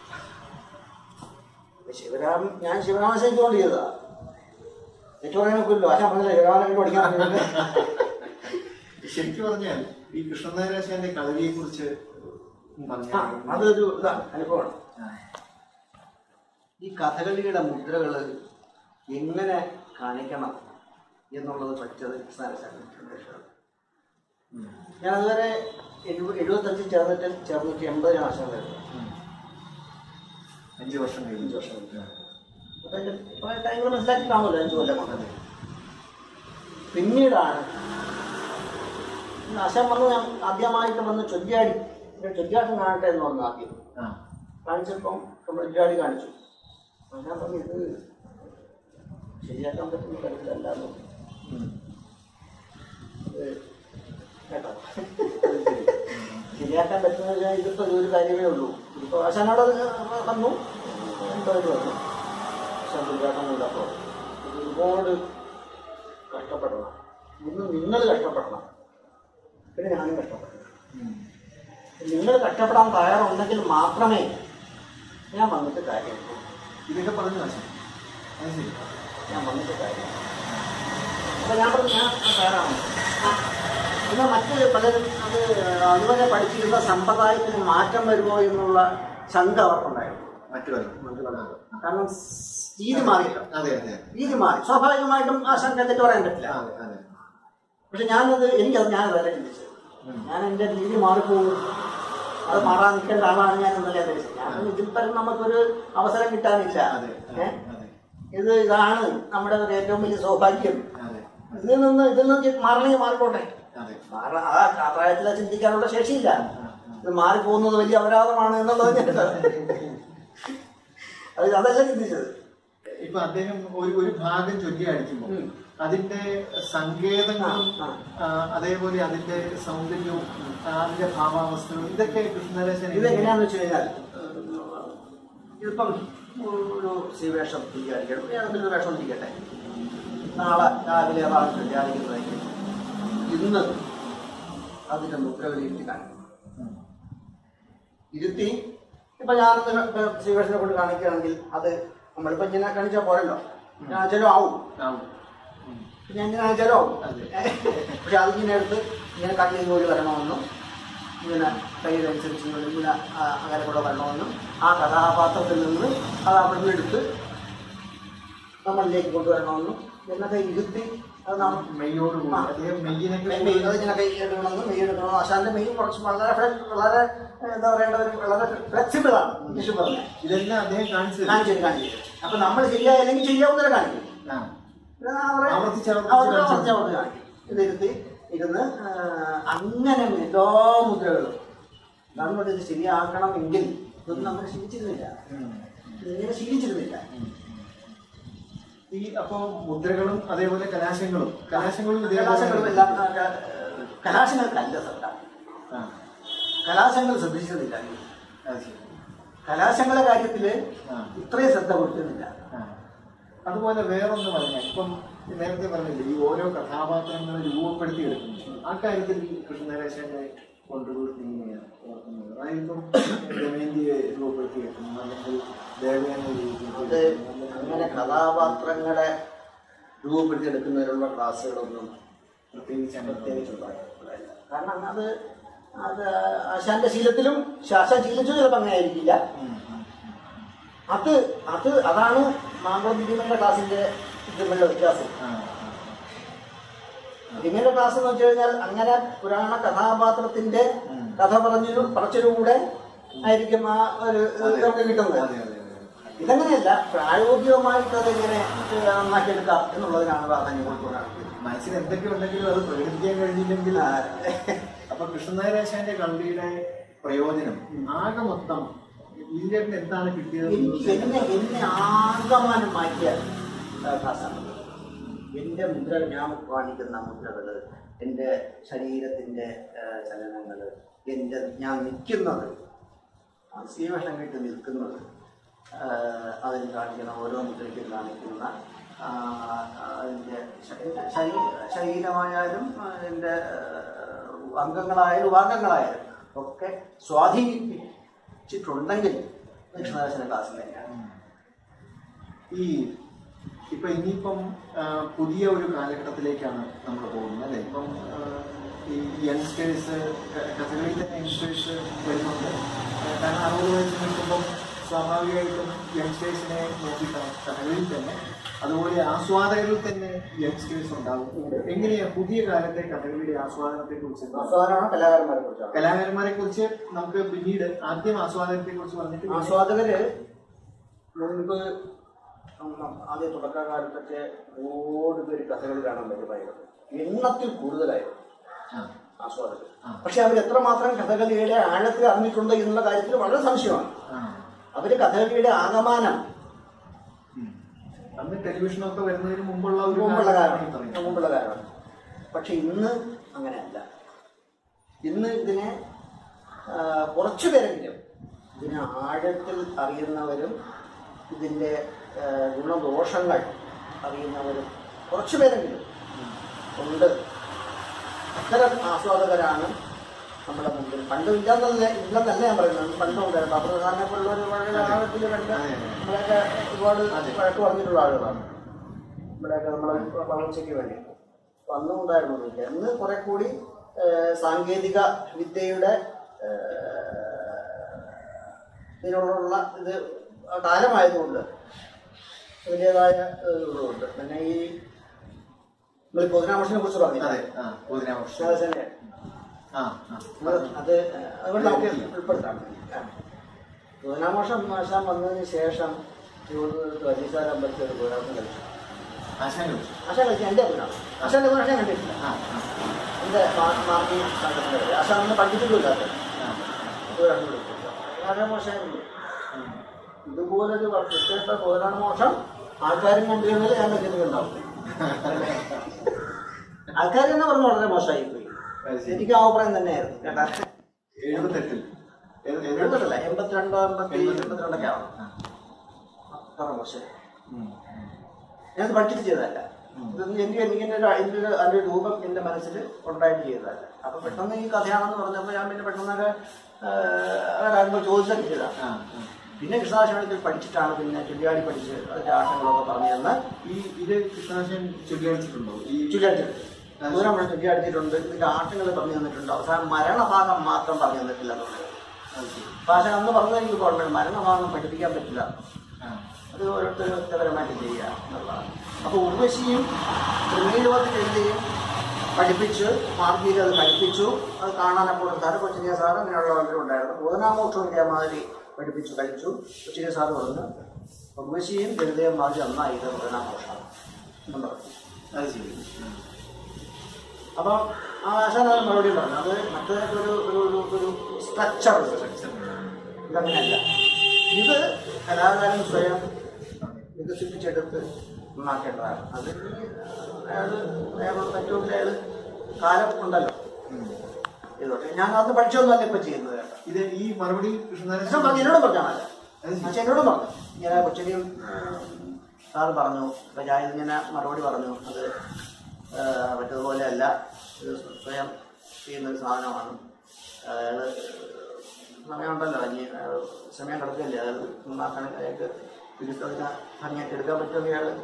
ശിവരാം ഞാൻ ശിവരാമശേഖരിക്ക് കൊണ്ട് ചെയ്തതാ തെറ്റു പറയാനൊക്കെയല്ലോ ആശാൻ പറഞ്ഞില്ല ശിവരാമനെ പഠിക്കാൻ പറഞ്ഞിട്ട് ശരിക്കും പറഞ്ഞാൽ ഈ കൃഷ്ണനാരാശാന്റെ കളരിയെ കുറിച്ച് ആ, പറഞ്ഞാൽ അതൊരു ഇതാണ് അനുഭവമാണ് ആ. ഈ കഥകളിയുടെ മുദ്രകൾ എങ്ങനെ കാണിക്കണം എന്നുള്ളത് പഠിച്ചത് കൃഷ്ണദാസാണ് ഉം. ഞാൻ അതുവരെ എഴുപ എഴുപത്തഞ്ചിൽ ചേർന്നിട്ട് ചേർന്നിട്ട് എൺപതിന് വർഷം കഴിഞ്ഞു ഉം. അഞ്ച് വർഷം കഴിഞ്ഞു അഞ്ച് വർഷം കഴിഞ്ഞു. അപ്പൊ അതിന്റെ കുറെ കാര്യങ്ങൾ മനസ്സിലാക്കി കാണുമല്ലോ അഞ്ചു കൊല്ലം കൊണ്ട് പിന്നീടാണ് ആശാൻ വന്ന് ഞാൻ ആദ്യമായിട്ട് വന്ന് ചൊല്ലിയാടി ഒരു ചൊല്ലിയാട്ടം കാണട്ടെ എന്ന് പറഞ്ഞു ആദ്യം ആ കാണിച്ചപ്പം ചൊല്ലിയാടി കാണിച്ചു അപ്പൊ ഞാൻ പറഞ്ഞു ഇത് ശരിയാക്കാൻ പറ്റുന്ന കാര്യത്തിലല്ല എന്ന് പറഞ്ഞു. ഉം. ഇത് കേട്ടോ ശരിയാക്കാൻ പറ്റുന്ന ഇതിപ്പോ ഒരു കാര്യമേ ഉള്ളൂ ഇതിപ്പോ ആശാനോട് വന്നു എന്തോ ഇത് വന്നു ആശാൻ ശരിയാക്കാൻ കൊണ്ടപ്പോ ഒരുപാട് കഷ്ടപ്പെടണം ഇന്ന് നിങ്ങൾ കഷ്ടപ്പെടണം പിന്നെ ഞാനും കഷ്ടപ്പെടണം ഉം. നിങ്ങൾ കഷ്ടപ്പെടാൻ തയ്യാറുണ്ടെങ്കിൽ മാത്രമേ ഞാൻ വന്നിട്ട് കാര്യമുള്ളൂ ഇതൊക്കെ പറഞ്ഞു ആശാൻ അത് ശരി ഞാൻ വന്നിട്ട് കാര്യം അപ്പൊ ഞാൻ പറഞ്ഞു ഞാൻ തയ്യാറാണ് എന്നാൽ മറ്റ് പലരും അത് അതുവരെ പഠിച്ചിരുന്ന സമ്പ്രദായത്തിന് മാറ്റം വരുമോ എന്നുള്ള ശങ്ക അവർക്കുണ്ടായിരുന്നു മറ്റു പറയും കാരണം രീതി മാറിയില്ല അതെ അതെ രീതി മാറി സ്വാഭാവികമായിട്ടും ആ ശങ്ക തെറ്റ് പറയാൻ പറ്റില്ല അതെ അതെ പക്ഷെ ഞാനത് എനിക്കത് ഞാൻ വേറെ ചിന്തിച്ചത് ഉം. ഞാൻ എൻ്റെ രീതി മാറിപ്പോകും അത് മാറാൻ നിൽക്കേണ്ട ആളാണ് ഞാൻ എന്നല്ല ധരിച്ചത് ഞാൻ ഇതിൽ പരം നമുക്കൊരു അവസരം കിട്ടാനില്ല അതെ ഏ? അതെ ഇത് ഇതാണ് നമ്മുടെ ഒരു ഏറ്റവും വലിയ സൗഭാഗ്യം അതെ ഇതിൽ നിന്ന് ഇതിൽ നിന്ന് മാറണമെങ്കിൽ മാറിക്കോട്ടെ അതെ മാറാ ആ ആ പ്രായത്തിൽ അത് ചിന്തിക്കാനുള്ള ശേഷിയില്ല ഇത് മാറിപ്പോകുന്നത് വലിയ അപരാധമാണ് എന്നുള്ളത് ഞാൻ അത് അതല്ല ചിന്തിച്ചത് ഇപ്പൊ അദ്ദേഹം ഒരു ഒരു ഭാഗം ചൊല്ലി അടിക്കുമ്പോൾ ഉം. അതിന്റെ സങ്കേതങ്ങളും ആ, ആ, അതേപോലെ അതിന്റെ സൗന്ദര്യവും ആ, അതിന്റെ ഭാവാവസ്ഥകളും ഇതൊക്കെ കൃഷ്ണരാശൻ ഇത് എങ്ങനെയാന്ന് വെച്ച് കഴിഞ്ഞാൽ ഇതിപ്പം ഒരു ശ്രീവേഷം തിരികടിക്കണം ഏതെങ്കിലും ഒരു വേഷം തിരിക്കട്ടെ നാളെ രാവിലെ അതാണ് തിരികടിക്കുന്നതായിരിക്കും ഇന്ന് അതിന്റെ മുദ്രകൾ ഇരുത്തി കാണിക്കും ഇരുത്തി ഇപ്പൊ ഞാനൊന്ന് ശ്രീവേഷനെ കൊണ്ട് കാണിക്കുകയാണെങ്കിൽ അത് നമ്മളിപ്പോ ഇങ്ങനെ കാണിച്ചാൽ പോരല്ലോ ഞാൻ ചിലവ് ആവും ഞാൻ ഇങ്ങനെ കാണിച്ചാലോ ആവും അതെ. പക്ഷെ അതിങ്ങനെ എടുത്ത് ഇങ്ങനെ കണ്ണിൽ കൂടി വരണമെന്നും ഇങ്ങനെ കയ്യിലനുസരിച്ച് ഇങ്ങനെ ഇങ്ങനെ ആ, അങ്ങനെ കൂടെ വരണമെന്നും ആ കഥാപാത്രത്തിൽ നിന്ന് അത് അവിടെ നിന്ന് എടുത്ത് നമ്മളിലേക്ക് കൊണ്ടുവരണമെന്നും എന്നൊക്കെ ഇരുത്തി അത് നമ്മൾ മെയ്യോട് കൂടി ആ. അദ്ദേഹം മെയ്യിനൊക്കെ മെയ് മെയ് അതിങ്ങനെ കൈ എടുക്കണമെന്ന് മെയ് എടുക്കണം ആശാന്റെ മെയ് കുറച്ച് വളരെ ഫ്ലെ- വളരെ എന്താ പറയേണ്ട ഒരു വളരെ ഫ്ലെക്സിബിൾ ആണ് ഇംഗ്ലീഷ് പറഞ്ഞാൽ ഇതെല്ലാം അദ്ദേഹം കാണിച്ചു കാണിച്ചു കാണിച്ചു അപ്പൊ നമ്മൾ ശരിയായില്ലെങ്കിൽ ചെയ്യാവുന്നവരെ കാണിക്കും ആ ഇത് അവരെ ആവർത്തിച്ച് ആവർത്തിച്ച് അവരെ കാണിച്ചു. ആവർത്തിച്ച് ആവർത്തിച്ച് കാണിക്കും ഇതിരുത്തി ഇരുന്ന് ആ, അങ്ങനെ എല്ലാ മുദ്രകളും നമ്മൾ ഇത് ശരിയാക്കണമെങ്കിൽ ഇതൊന്നും നമ്മൾ ശീലിച്ചിരുന്നില്ല ഉം. ഇങ്ങനെ ശീലിച്ചിരുന്നില്ല ഈ അപ്പൊ മുദ്രകളും അതേപോലെ കലാശങ്ങളും കലാശങ്ങളും ഇതേപോലെ- കലാശങ്ങളും എല്ലാം ആ, ആ, കലാശങ്ങൾക്കല്ല ശ്രദ്ധ ആ, കലാശങ്ങൾ ശ്രദ്ധിച്ചിരുന്നില്ല അത് ശരി. കലാശങ്ങളുടെ കാര്യത്തില് ആ, ഇത്രയും ശ്രദ്ധ കൊടുത്തിരുന്നില്ല ആ. അതുപോലെ വേറൊന്ന് പറഞ്ഞ ഇപ്പം നേരത്തെ പറഞ്ഞില്ലേ ഈ ഓരോ കഥാപാത്രങ്ങളെ രൂപപ്പെടുത്തി എടുക്കുന്നു ആ കാര്യത്തിൽ കൃഷ്ണരാശന്റെ കോൺട്രിബ്യൂഷൻ എങ്ങനെയാണ് ഓർക്കുന്നത് അതായത് ഇപ്പം ദമയന്തിയെ രൂപപ്പെടുത്തി എടുക്കുന്നു അല്ലെങ്കിൽ ദേവയാനെ അത് രൂപപ്പെടുത്തി അങ്ങനെ കഥാപാത്രങ്ങളെ രൂപപ്പെടുത്തിയെടുക്കുന്നതിനുള്ള ക്ലാസ്സുകളൊന്നും പ്രത്യേകിച്ച് അങ്ങനെ പ്രത്യേകിച്ചുണ്ടായിട്ടില്ല കാരണം അത് അത് ആശാന്റെ ശീലത്തിലും ആശാൻ ശീലിച്ചു ചിലപ്പോൾ അങ്ങനെ ആയിരിക്കില്ല ഉം, ഉം. അത് അത് അതാണ് മാങ്കോളം ദിലീപന്റെ ക്ലാസിന്റെ തമ്മിലുള്ള വ്യത്യാസം ആ, ദിലീപന്റെ ക്ലാസ് എന്ന് വെച്ച് കഴിഞ്ഞാൽ അങ്ങനെ പുരാണ കഥാപാത്രത്തിന്റെ ഉം. കഥ പറഞ്ഞു പറച്ചിലൂടെ ആയിരിക്കും ആ ഒരു ഇത് നമുക്ക് കിട്ടുന്നത് അതെ അതെ അതെ ഇതങ്ങനെയല്ല പ്രായോഗികമായിട്ട് അതെങ്ങനെ നന്നാക്കിയെടുക്കാം എന്നുള്ളതിനാണ് പ്രാധാന്യം കൊടുക്കുന്നത് മനസ്സിൽ എന്തൊക്കെ ഉണ്ടെങ്കിലും അത് പ്രകടിപ്പിക്കാൻ കഴിഞ്ഞില്ലെങ്കിൽ അപ്പൊ കൃഷ്ണനാരാശാന്റെ കവിയുടെ പ്രയോജനം ആകെ മൊത്തം ഇന്ത്യക്ക് എന്താണ് കിട്ടിയത് എനിക്ക് എന്നെ എന്നെ ആകമാനം മാറ്റിയ ക്ലാസ്സാണ് എൻ്റെ മുദ്ര ഞാൻ കാണിക്കുന്ന മുദ്രകൾ എൻ്റെ ശരീരത്തിൻ്റെ ചലനങ്ങൾ എൻ്റെ ഞാൻ നിൽക്കുന്നത് ശ്രീവേഷം കെട്ടി നിൽക്കുന്നത് ആ, അതിൽ കാണിക്കുന്ന ഓരോ മുദ്രയ്ക്കും കാണിക്കുന്ന ആ, അതിൻ്റെ ശ- ശരീ- ശരീരമായാലും അതിൻ്റെ അംഗങ്ങളായാലും ഉപാംഗങ്ങളായാലും ഒക്കെ സ്വാധീനിച്ചിട്ടുണ്ടെങ്കിൽ ദക്ഷിണദർശന ക്ലാസ്സിൽ തന്നെയാണ് ഈ ഇപ്പൊ ഇനിയിപ്പം ആ, പുതിയ ഒരു കാലഘട്ടത്തിലേക്കാണ് നമ്മൾ പോകുന്നത് അല്ലെ ഇപ്പം ആ, ഈ യങ്സ്റ്റേഴ്സ് കഥകളിൽ തന്നെ യങ്സ്റ്റേഴ്സ് വരുന്നുണ്ട് ആ, കാരണം അറുപത് വയസ്സ് നിൽക്കുമ്പം സ്വാഭാവികമായിട്ടും യങ്സ്റ്റേഴ്സിനെ നോക്കിയിട്ടാണ് കഥകളിൽ തന്നെ അതുപോലെ ആസ്വാദകരിൽ തന്നെ യങ്സ്റ്റേഴ്സ് ഉണ്ടാവും എങ്ങനെയാ പുതിയ കാലത്തെ കഥകളിയുടെ ആസ്വാദനത്തെ കുറിച്ച് ആസ്വാദനമാണ് കലാകാരന്മാരെ കുറിച്ചാണ് കലാകാരന്മാരെ കുറിച്ച് നമുക്ക് പിന്നീട് ആദ്യം ആസ്വാദനത്തെ കുറിച്ച് പറഞ്ഞിട്ട് പിന്നെ- ആസ്വാദകര് മുൻപ് നമ്മ- ആദ്യ തുടക്കകാലത്തൊക്കെ ഒരുപാട് പേര് കഥകളി കാണാൻ വരുമായിരുന്നു എണ്ണത്തിൽ കൂടുതലായിരുന്നു ആ, ആസ്വാദകർ ആ. പക്ഷെ അവർ എത്രമാത്രം കഥകളിയുടെ ആഴത്തിൽ അറിഞ്ഞിട്ടുണ്ട് എന്നുള്ള കാര്യത്തിൽ വളരെ സംശയമാണ് ആ. അവര് കഥകളിയുടെ ആകമാനം ഉം. അന്ന് ടെലിവിഷനൊക്കെ വരുന്നതിന് മുമ്പുള്ള ഒരു മുമ്പുള്ള കാലഘട്ടമാണ് ഈ കാലമാണ് പറയുന്നത്. മുമ്പുള്ള കാലമാണ് പക്ഷെ ഇന്ന് അങ്ങനെയല്ല ഇന്ന് ഇതിനെ ആ, കുറച്ചു പേരെങ്കിലും ഇതിനെ ആഴത്തിൽ അറിയുന്നവരും ഇതിൻ്റെ ആ, ഗുണദോഷങ്ങൾ അറിയുന്നവരും കുറച്ചു പേരെങ്കിലും ഉണ്ട് അത്തരം ആസ്വാദകരാണ് നമ്മുടെ മുമ്പിൽ പണ്ട് ഇല്ലെന്നല്ല ഇല്ലെന്നല്ല ഞാൻ പറയുന്നത് പണ്ടും ഉണ്ടായിരുന്നു അപ്പോൾ സാറിനെ പോലുള്ളവർ വളരെ ആഴത്തിൽ കണ്ട് നമ്മളെയൊക്കെ ഒരുപാട് വഴക്ക് പറഞ്ഞിട്ടുള്ള ആളുകളാണ് ഇവിടെയൊക്കെ നമ്മളെ വളർച്ചയ്ക്ക് വേണ്ടി അപ്പൊ അന്നും ഉണ്ടായിരുന്നില്ല ഇന്ന് കുറെ കൂടി ഏഹ്, സാങ്കേതിക വിദ്യയുടെ ഏഹ്, ഇതിനോടുള്ള ഇത് കാലമായതുകൊണ്ട് അതിൻ്റെതായ ഇതുണ്ട് പിന്നെ ഈ നമ്മൾ പൊതുരാമോഷനെ കുറിച്ച് പറഞ്ഞില്ല അതെ ആ പൊതുരാമകൃഷ്ണൻ ശിവസേന ആ ആ അത് അതുകൊണ്ട് നമുക്ക് ഉൾപ്പെടുത്താം പൊതുരാമോഷം മാസം വന്നതിന് ശേഷം തിരുവനന്തപുരത്ത് വലിയസാര അമ്പലത്തിൽ ഒരു പൊതുരാമോഷം കഴിച്ചു ആശാൻ കളിച്ചു ആശാ കളിച്ച് എൻ്റെ പൊതുരാമോഷം ആശാന്റെ പൊതുരാമോഷം കണ്ടിട്ടില്ല ആ ആ എൻ്റെ മാർക്കി സംഘടനയുടെ ആശാ അന്ന് പഠിച്ചിട്ടില്ലാത്ത ആ പൊതുരാമോഷം കളിച്ചില്ല വളരെ മോശമായിരുന്നു ഉം. ഇതുപോലൊരു പ്രത്യേക പൊതുരാമോഷം ആൾക്കാരും കണ്ടിരുന്നത് ഞാൻ കണ്ടിട്ടുണ്ടാവും ആൾക്കാർ തന്നെ പറഞ്ഞു വളരെ മോശമായി പോയി അത് ശരി. എനിക്ക് ആ അഭിപ്രായം തന്നെയായിരുന്നു കേട്ടാ എഴുപത്തെട്ടിൽ ഏത്- ഏത് എഴുപത്തിരണ്ടല്ല എൺപത്തിരണ്ടോ എൺപത്തി എൺപത്തിരണ്ടൊക്കെ ആവും ആ. അത്ര മോശം ഉം. ഞാനത് പഠിച്ചിട്ട് ചെയ്തതല്ല ഇതൊന്നും എനിക്ക് എനിക്ക് എൻ്റെ ഒരു അതിൻ്റെ ഒരു അതിൻ്റെ ഒരു രൂപം എൻ്റെ മനസ്സിൽ ഉണ്ടായിട്ട് ചെയ്തതല്ല അപ്പൊ പെട്ടെന്ന് ഈ കഥയാണെന്ന് പറഞ്ഞപ്പോൾ ഞാൻ പിന്നെ പെട്ടെന്നൊക്കെ കാര്യങ്ങൾ ചോദിച്ചൊക്കെ ചെയ്തതാണ് ആ, ആ. പിന്നെ കൃഷ്ണാശ്രമത്തിൽ പഠിച്ചിട്ടാണ് പിന്നെ ചുള്ളിയാടി പഠിച്ച് അതിൻ്റെ ആശങ്ങളൊക്കെ പറഞ്ഞു തന്ന് ഈ ഇത് കൃഷ്ണാശൻ ചൊല്ലിയടിച്ചിട്ടുണ്ടോ ഈ ചുള്ളിയടിച്ചിട്ടുണ്ട് ദൂരം ചുള്ളിയടിച്ചിട്ടുണ്ട് ഇതിൻ്റെ ആട്ടങ്ങൾ പറഞ്ഞു തന്നിട്ടുണ്ട് അവസാനം മരണഭാഗം മാത്രം പറഞ്ഞു തന്നിട്ടില്ല എന്നുള്ളത് അത് ശരി. പക്ഷെ അന്ന് പറഞ്ഞത് എനിക്ക് ഓർമ്മ മരണഭാഗം പഠിപ്പിക്കാൻ പറ്റില്ല ആ. അത് ഓരോരുത്തർ വ്യക്തിപരമായിട്ട് ചെയ്യുക എന്നുള്ളതാണ് അപ്പോൾ ഉർവശിയും ക്രമീരൂപത്തിൽ എഴുതുകയും പഠിപ്പിച്ച് മാർഗീയിൽ അത് പഠിപ്പിച്ചു അത് കാണാനപ്പോൾ സാറ് കൊച്ചിനിയ സാറ് അങ്ങനെയുള്ളവരും ഉണ്ടായിരുന്നു ബോധനാമോക്ഷവും ഇതേമാതിരി പഠിപ്പിച്ചു കഴിച്ചു കൊച്ചിനിയ സാറ് പറഞ്ഞു ഉർവശിയും ലളിതയും മാതിരി നന്നായി ഇത് ബോധനാമോഷം എന്ന് പറഞ്ഞു അത് ശരി ഉം. അപ്പോൾ ആ ആശാന മറുപടി പറഞ്ഞു അത് മറ്റേതൊക്കെ ഒരു ഒരു ഒരു ഒരു സ്ട്രക്ചർ ഇതങ്ങനെയല്ല ഇത് കലാകാരൻ സ്വയം വികസിപ്പിച്ചെടുത്ത് ഉണ്ടാക്കേണ്ടതാണ് അത് അയാൾ അയാൾ പറ്റുമെങ്കിൽ അയാൾ കാലം ഉണ്ടല്ലോ ഉം. ഇതോട്ടെ ഞാൻ അത് പഠിച്ചൊന്നുമല്ല ഇപ്പൊ ചെയ്യുന്നത് കേട്ടോ ഇത് ഈ മറുപടി കൃഷ്ണനാരായണൻ കൃഷ്ണൻ പറഞ്ഞു എന്നോട് പറഞ്ഞാണല്ലോ അത് ശരി. പക്ഷെ എന്നോടും പറഞ്ഞു ഇങ്ങനെ കൊച്ചടിയും സാറ് പറഞ്ഞു അപ്പൊ ഞാൻ ഇങ്ങനെ മറുപടി പറഞ്ഞു അത് ആ, മറ്റതുപോലെയല്ല ഇത് സ്വയം ചെയ്യുന്ന ഒരു സാധനമാണ് അയാള് സമയമുണ്ടല്ലോ ഇനി അയാള് സമയം കിടക്കില്ല അയാൾ നന്നാക്കാൻ അയാൾക്ക് തിരിച്ചതിനെ ഭംഗിയായിട്ട് എടുക്കാൻ പറ്റുമെങ്കിൽ അയാൾ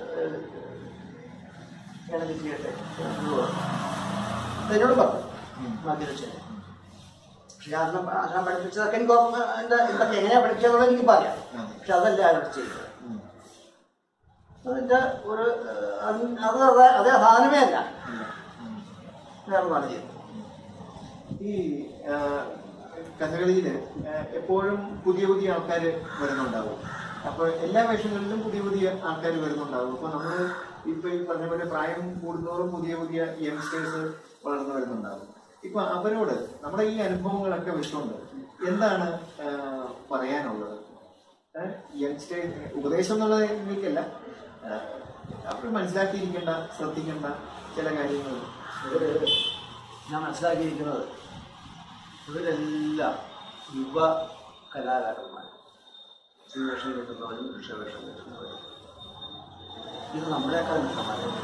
ഞാനത് ചെയ്യട്ടെ എന്ന് പറഞ്ഞു. അപ്പൊ എന്നോട് പറഞ്ഞു ബാക്കി വെച്ചേ പക്ഷെ ഞാൻ ഞാൻ പഠിപ്പിച്ചതൊക്കെ എനിക്ക് ഓർമ്മ എൻ്റെ എന്തൊക്കെ എങ്ങനെയാ പഠിപ്പിച്ചതെന്നുള്ളത് എനിക്ക് പറയാം ആ. പക്ഷെ അതല്ല അയാൾ ചെയ്തത് ഉം. അതിന്റെ ഒരു ഏഹ്, അത് അത് അതേ- അതേ സാധനമേ അല്ല ഇല്ല. ഉം. വേറൊന്നാണ് ചെയ്തത് ഈ ആ, കഥകളിയില് ആ, എപ്പോഴും പുതിയ പുതിയ ആൾക്കാർ വരുന്നുണ്ടാവും അപ്പൊ എല്ലാ വേഷങ്ങളിലും പുതിയ പുതിയ ആൾക്കാർ വരുന്നുണ്ടാവും അപ്പൊ നമ്മൾ ഇപ്പൊ ഈ പറഞ്ഞ പോലെ പ്രായം കൂടുന്നതോറും പുതിയ പുതിയ യങ്സ്റ്റേഴ്സ് വളർന്നു വരുന്നുണ്ടാവും ഇപ്പൊ അവരോട് നമ്മുടെ ഈ അനുഭവങ്ങളൊക്കെ വെച്ചുകൊണ്ട് എന്താണ് ആ, പറയാനുള്ളത് യങ്സ്റ്റേഴ്സ് ഉപദേശം എന്നുള്ളത് എനിക്കല്ല അവർ മനസ്സിലാക്കിയിരിക്കേണ്ട ശ്രദ്ധിക്കേണ്ട ചില കാര്യങ്ങൾ ഇവര് ഞാൻ മനസ്സിലാക്കിയിരിക്കുന്നത് ഇവരെല്ലാം യുവ കലാകാരന്മാർ സ്ത്രീവേഷം കിട്ടുന്നവരും പുരുഷവേഷം കിട്ടുന്നവരും ഇത് നമ്മളെക്കാൾ മിത്രമാരാണ്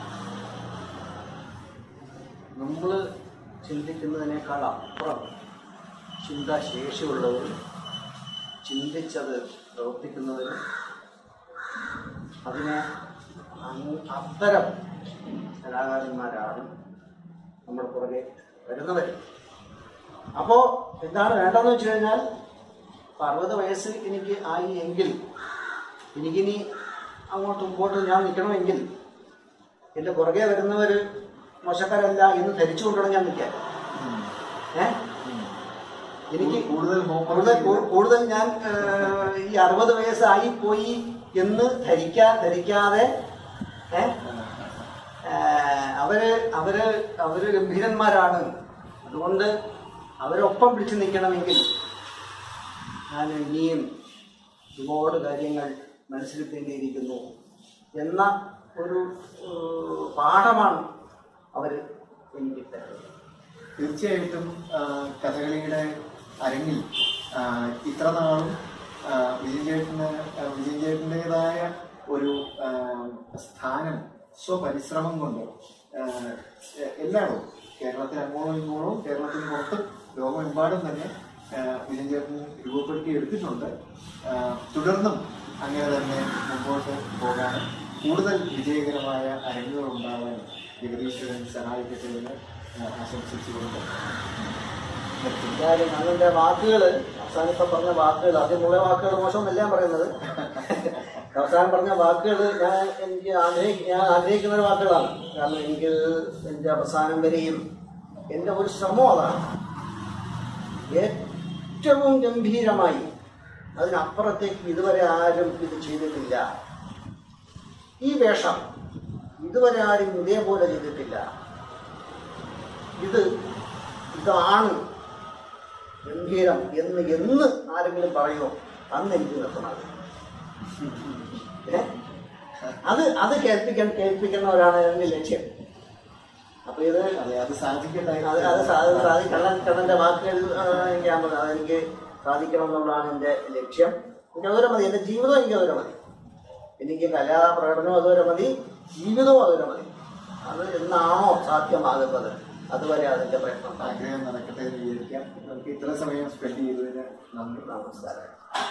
നമ്മൾ ചിന്തിക്കുന്നതിനേക്കാൾ അപ്പുറം ചിന്താശേഷിയുള്ളവരും ചിന്തിച്ചത് പ്രവർത്തിക്കുന്നവരും അതിനെ അങ് അത്തരം കലാകാരന്മാരാണ് നമ്മുടെ പുറകെ വരുന്നവർ അപ്പോൾ എന്താണ് വേണ്ടതെന്ന് വെച്ച് കഴിഞ്ഞാൽ ഇപ്പം അറുപത് വയസ്സ് എനിക്ക് ആയി എങ്കിൽ എനിക്കിനി അങ്ങോട്ടും ഇങ്ങോട്ടും ഞാൻ നിൽക്കണമെങ്കിൽ എൻ്റെ പുറകെ വരുന്നവർ മോശക്കാരല്ല എന്ന് ധരിച്ചുകൊണ്ടാണ് ഞാൻ നിൽക്കാൻ ഏ എനിക്ക് കൂടുതൽ homework കൂടുതൽ ചെയ്ത് കൂ- കൂടുതൽ ഞാൻ ഏഹ്, ഈ അറുപത് വയസ്സായി പോയി എന്ന് ധരിക്കാൻ ധരിക്കാതെ ഏ ഏഹ്, അവര് അവര് അവര് ഗംഭീരന്മാരാണ് അതുകൊണ്ട് അവരൊപ്പം പിടിച്ചു നിൽക്കണമെങ്കിൽ ഞാൻ ഇനിയും ഒരുപാട് കാര്യങ്ങൾ മനസ്സിലെത്തേണ്ടിയിരിക്കുന്നു എന്ന ഒരു ഏഹ്, പാഠമാണ് അവർ എനിക്ക് തരുന്നത് തീർച്ചയായിട്ടും ആ, കഥകളിയുടെ അരങ്ങിൽ ആ, ഇത്ര നാളും ആ, വിജയൻ ചേട്ടന് ആ, വിജയൻ ചേട്ടൻ്റെതായ ഒരു ആ, സ്ഥാനം സ്വപരിശ്രമം കൊണ്ട് ആ, എ- എല്ലായിടവും കേരളത്തിൽ അങ്ങോളം ഇങ്ങോളം കേരളത്തിന് പുറത്ത് ലോകമെമ്പാടും തന്നെ ആ, വിജയൻ ചേട്ടൻ രൂപപ്പെടുത്തി എടുത്തിട്ടുണ്ട് ആ, തുടർന്നും അങ്ങനെ തന്നെ മുമ്പോട്ട് പോകാനും കൂടുതൽ വിജയകരമായ അരങ്ങുകൾ ഉണ്ടാവാനും ജഗദീശ്വരൻ സഹായിക്കട്ടെ എന്ന് ആ, ആശംസിച്ചുകൊണ്ട് നിർത്തുന്നു. എന്തായാലും അതിന്റെ വാക്കുകൾ അവസാനത്തെ പറഞ്ഞ വാക്കുകൾ ആദ്യമുള്ള വാക്കുകൾ മോശമെന്നല്ല ഞാൻ പറയുന്നത് അവസാനം പറഞ്ഞ വാക്കുകൾ ഞാൻ എനിക്ക് ആഗ്രഹിക്ക ഞാൻ ആഗ്രഹിക്കുന്ന ഒരു വാക്കുകളാണ് കാരണം എനിക്ക് എന്റെ അവസാനം വരെയും എന്റെ ഒരു ശ്രമം അതാണ് ഏറ്റവും ഗംഭീരമായി അതിനപ്പുറത്തേക്ക് ഇതുവരെ ആരും ഇത് ചെയ്തിട്ടില്ല ഈ വേഷം ഇതുവരെ ആരും ഇതേപോലെ ചെയ്തിട്ടില്ല ഇത് ഇതാണ് ഗംഭീരം എന്ന് എന്ന് ആരെങ്കിലും പറയുമോ അന്ന് എനിക്ക് നിർത്തണം ഏ? അത് അത് കേൾപ്പിക്കാൻ കേൾപ്പിക്കുന്നവരാണ് എന്റെ ലക്ഷ്യം അപ്പൊ ഇത് അതെ അത് സാധിക്കട്ടെ അത് അത് സാ- അത് സാധി കണ്ണൻ കണ്ണന്റെ വാക്കുകൾ ആ, എനിക്ക് ഞാൻ പറഞ്ഞു അതെനിക്ക് സാധിക്കണം എന്നുള്ളതാണ് എൻ്റെ ലക്ഷ്യം എനിക്ക് അതുവരെ മതി എൻ്റെ ജീവിതം എനിക്ക് അതുവരെ മതി എനിക്ക് കലാപ്രകടനവും അതുവരെ മതി ജീവിതവും അതുവരെ മതി അത് എന്നാണോ സാധ്യമാകുന്നത് അതുവരെ അതിന്റെ പ്രയത്നം ഉണ്ടാകും. ആഗ്രഹം നടക്കട്ടെ എന്ന് വിചാരിക്കാം നമുക്ക് ഇത്ര സമയം സ്പെൻഡ് ചെയ്തതിന് നന്ദി നമസ്കാരം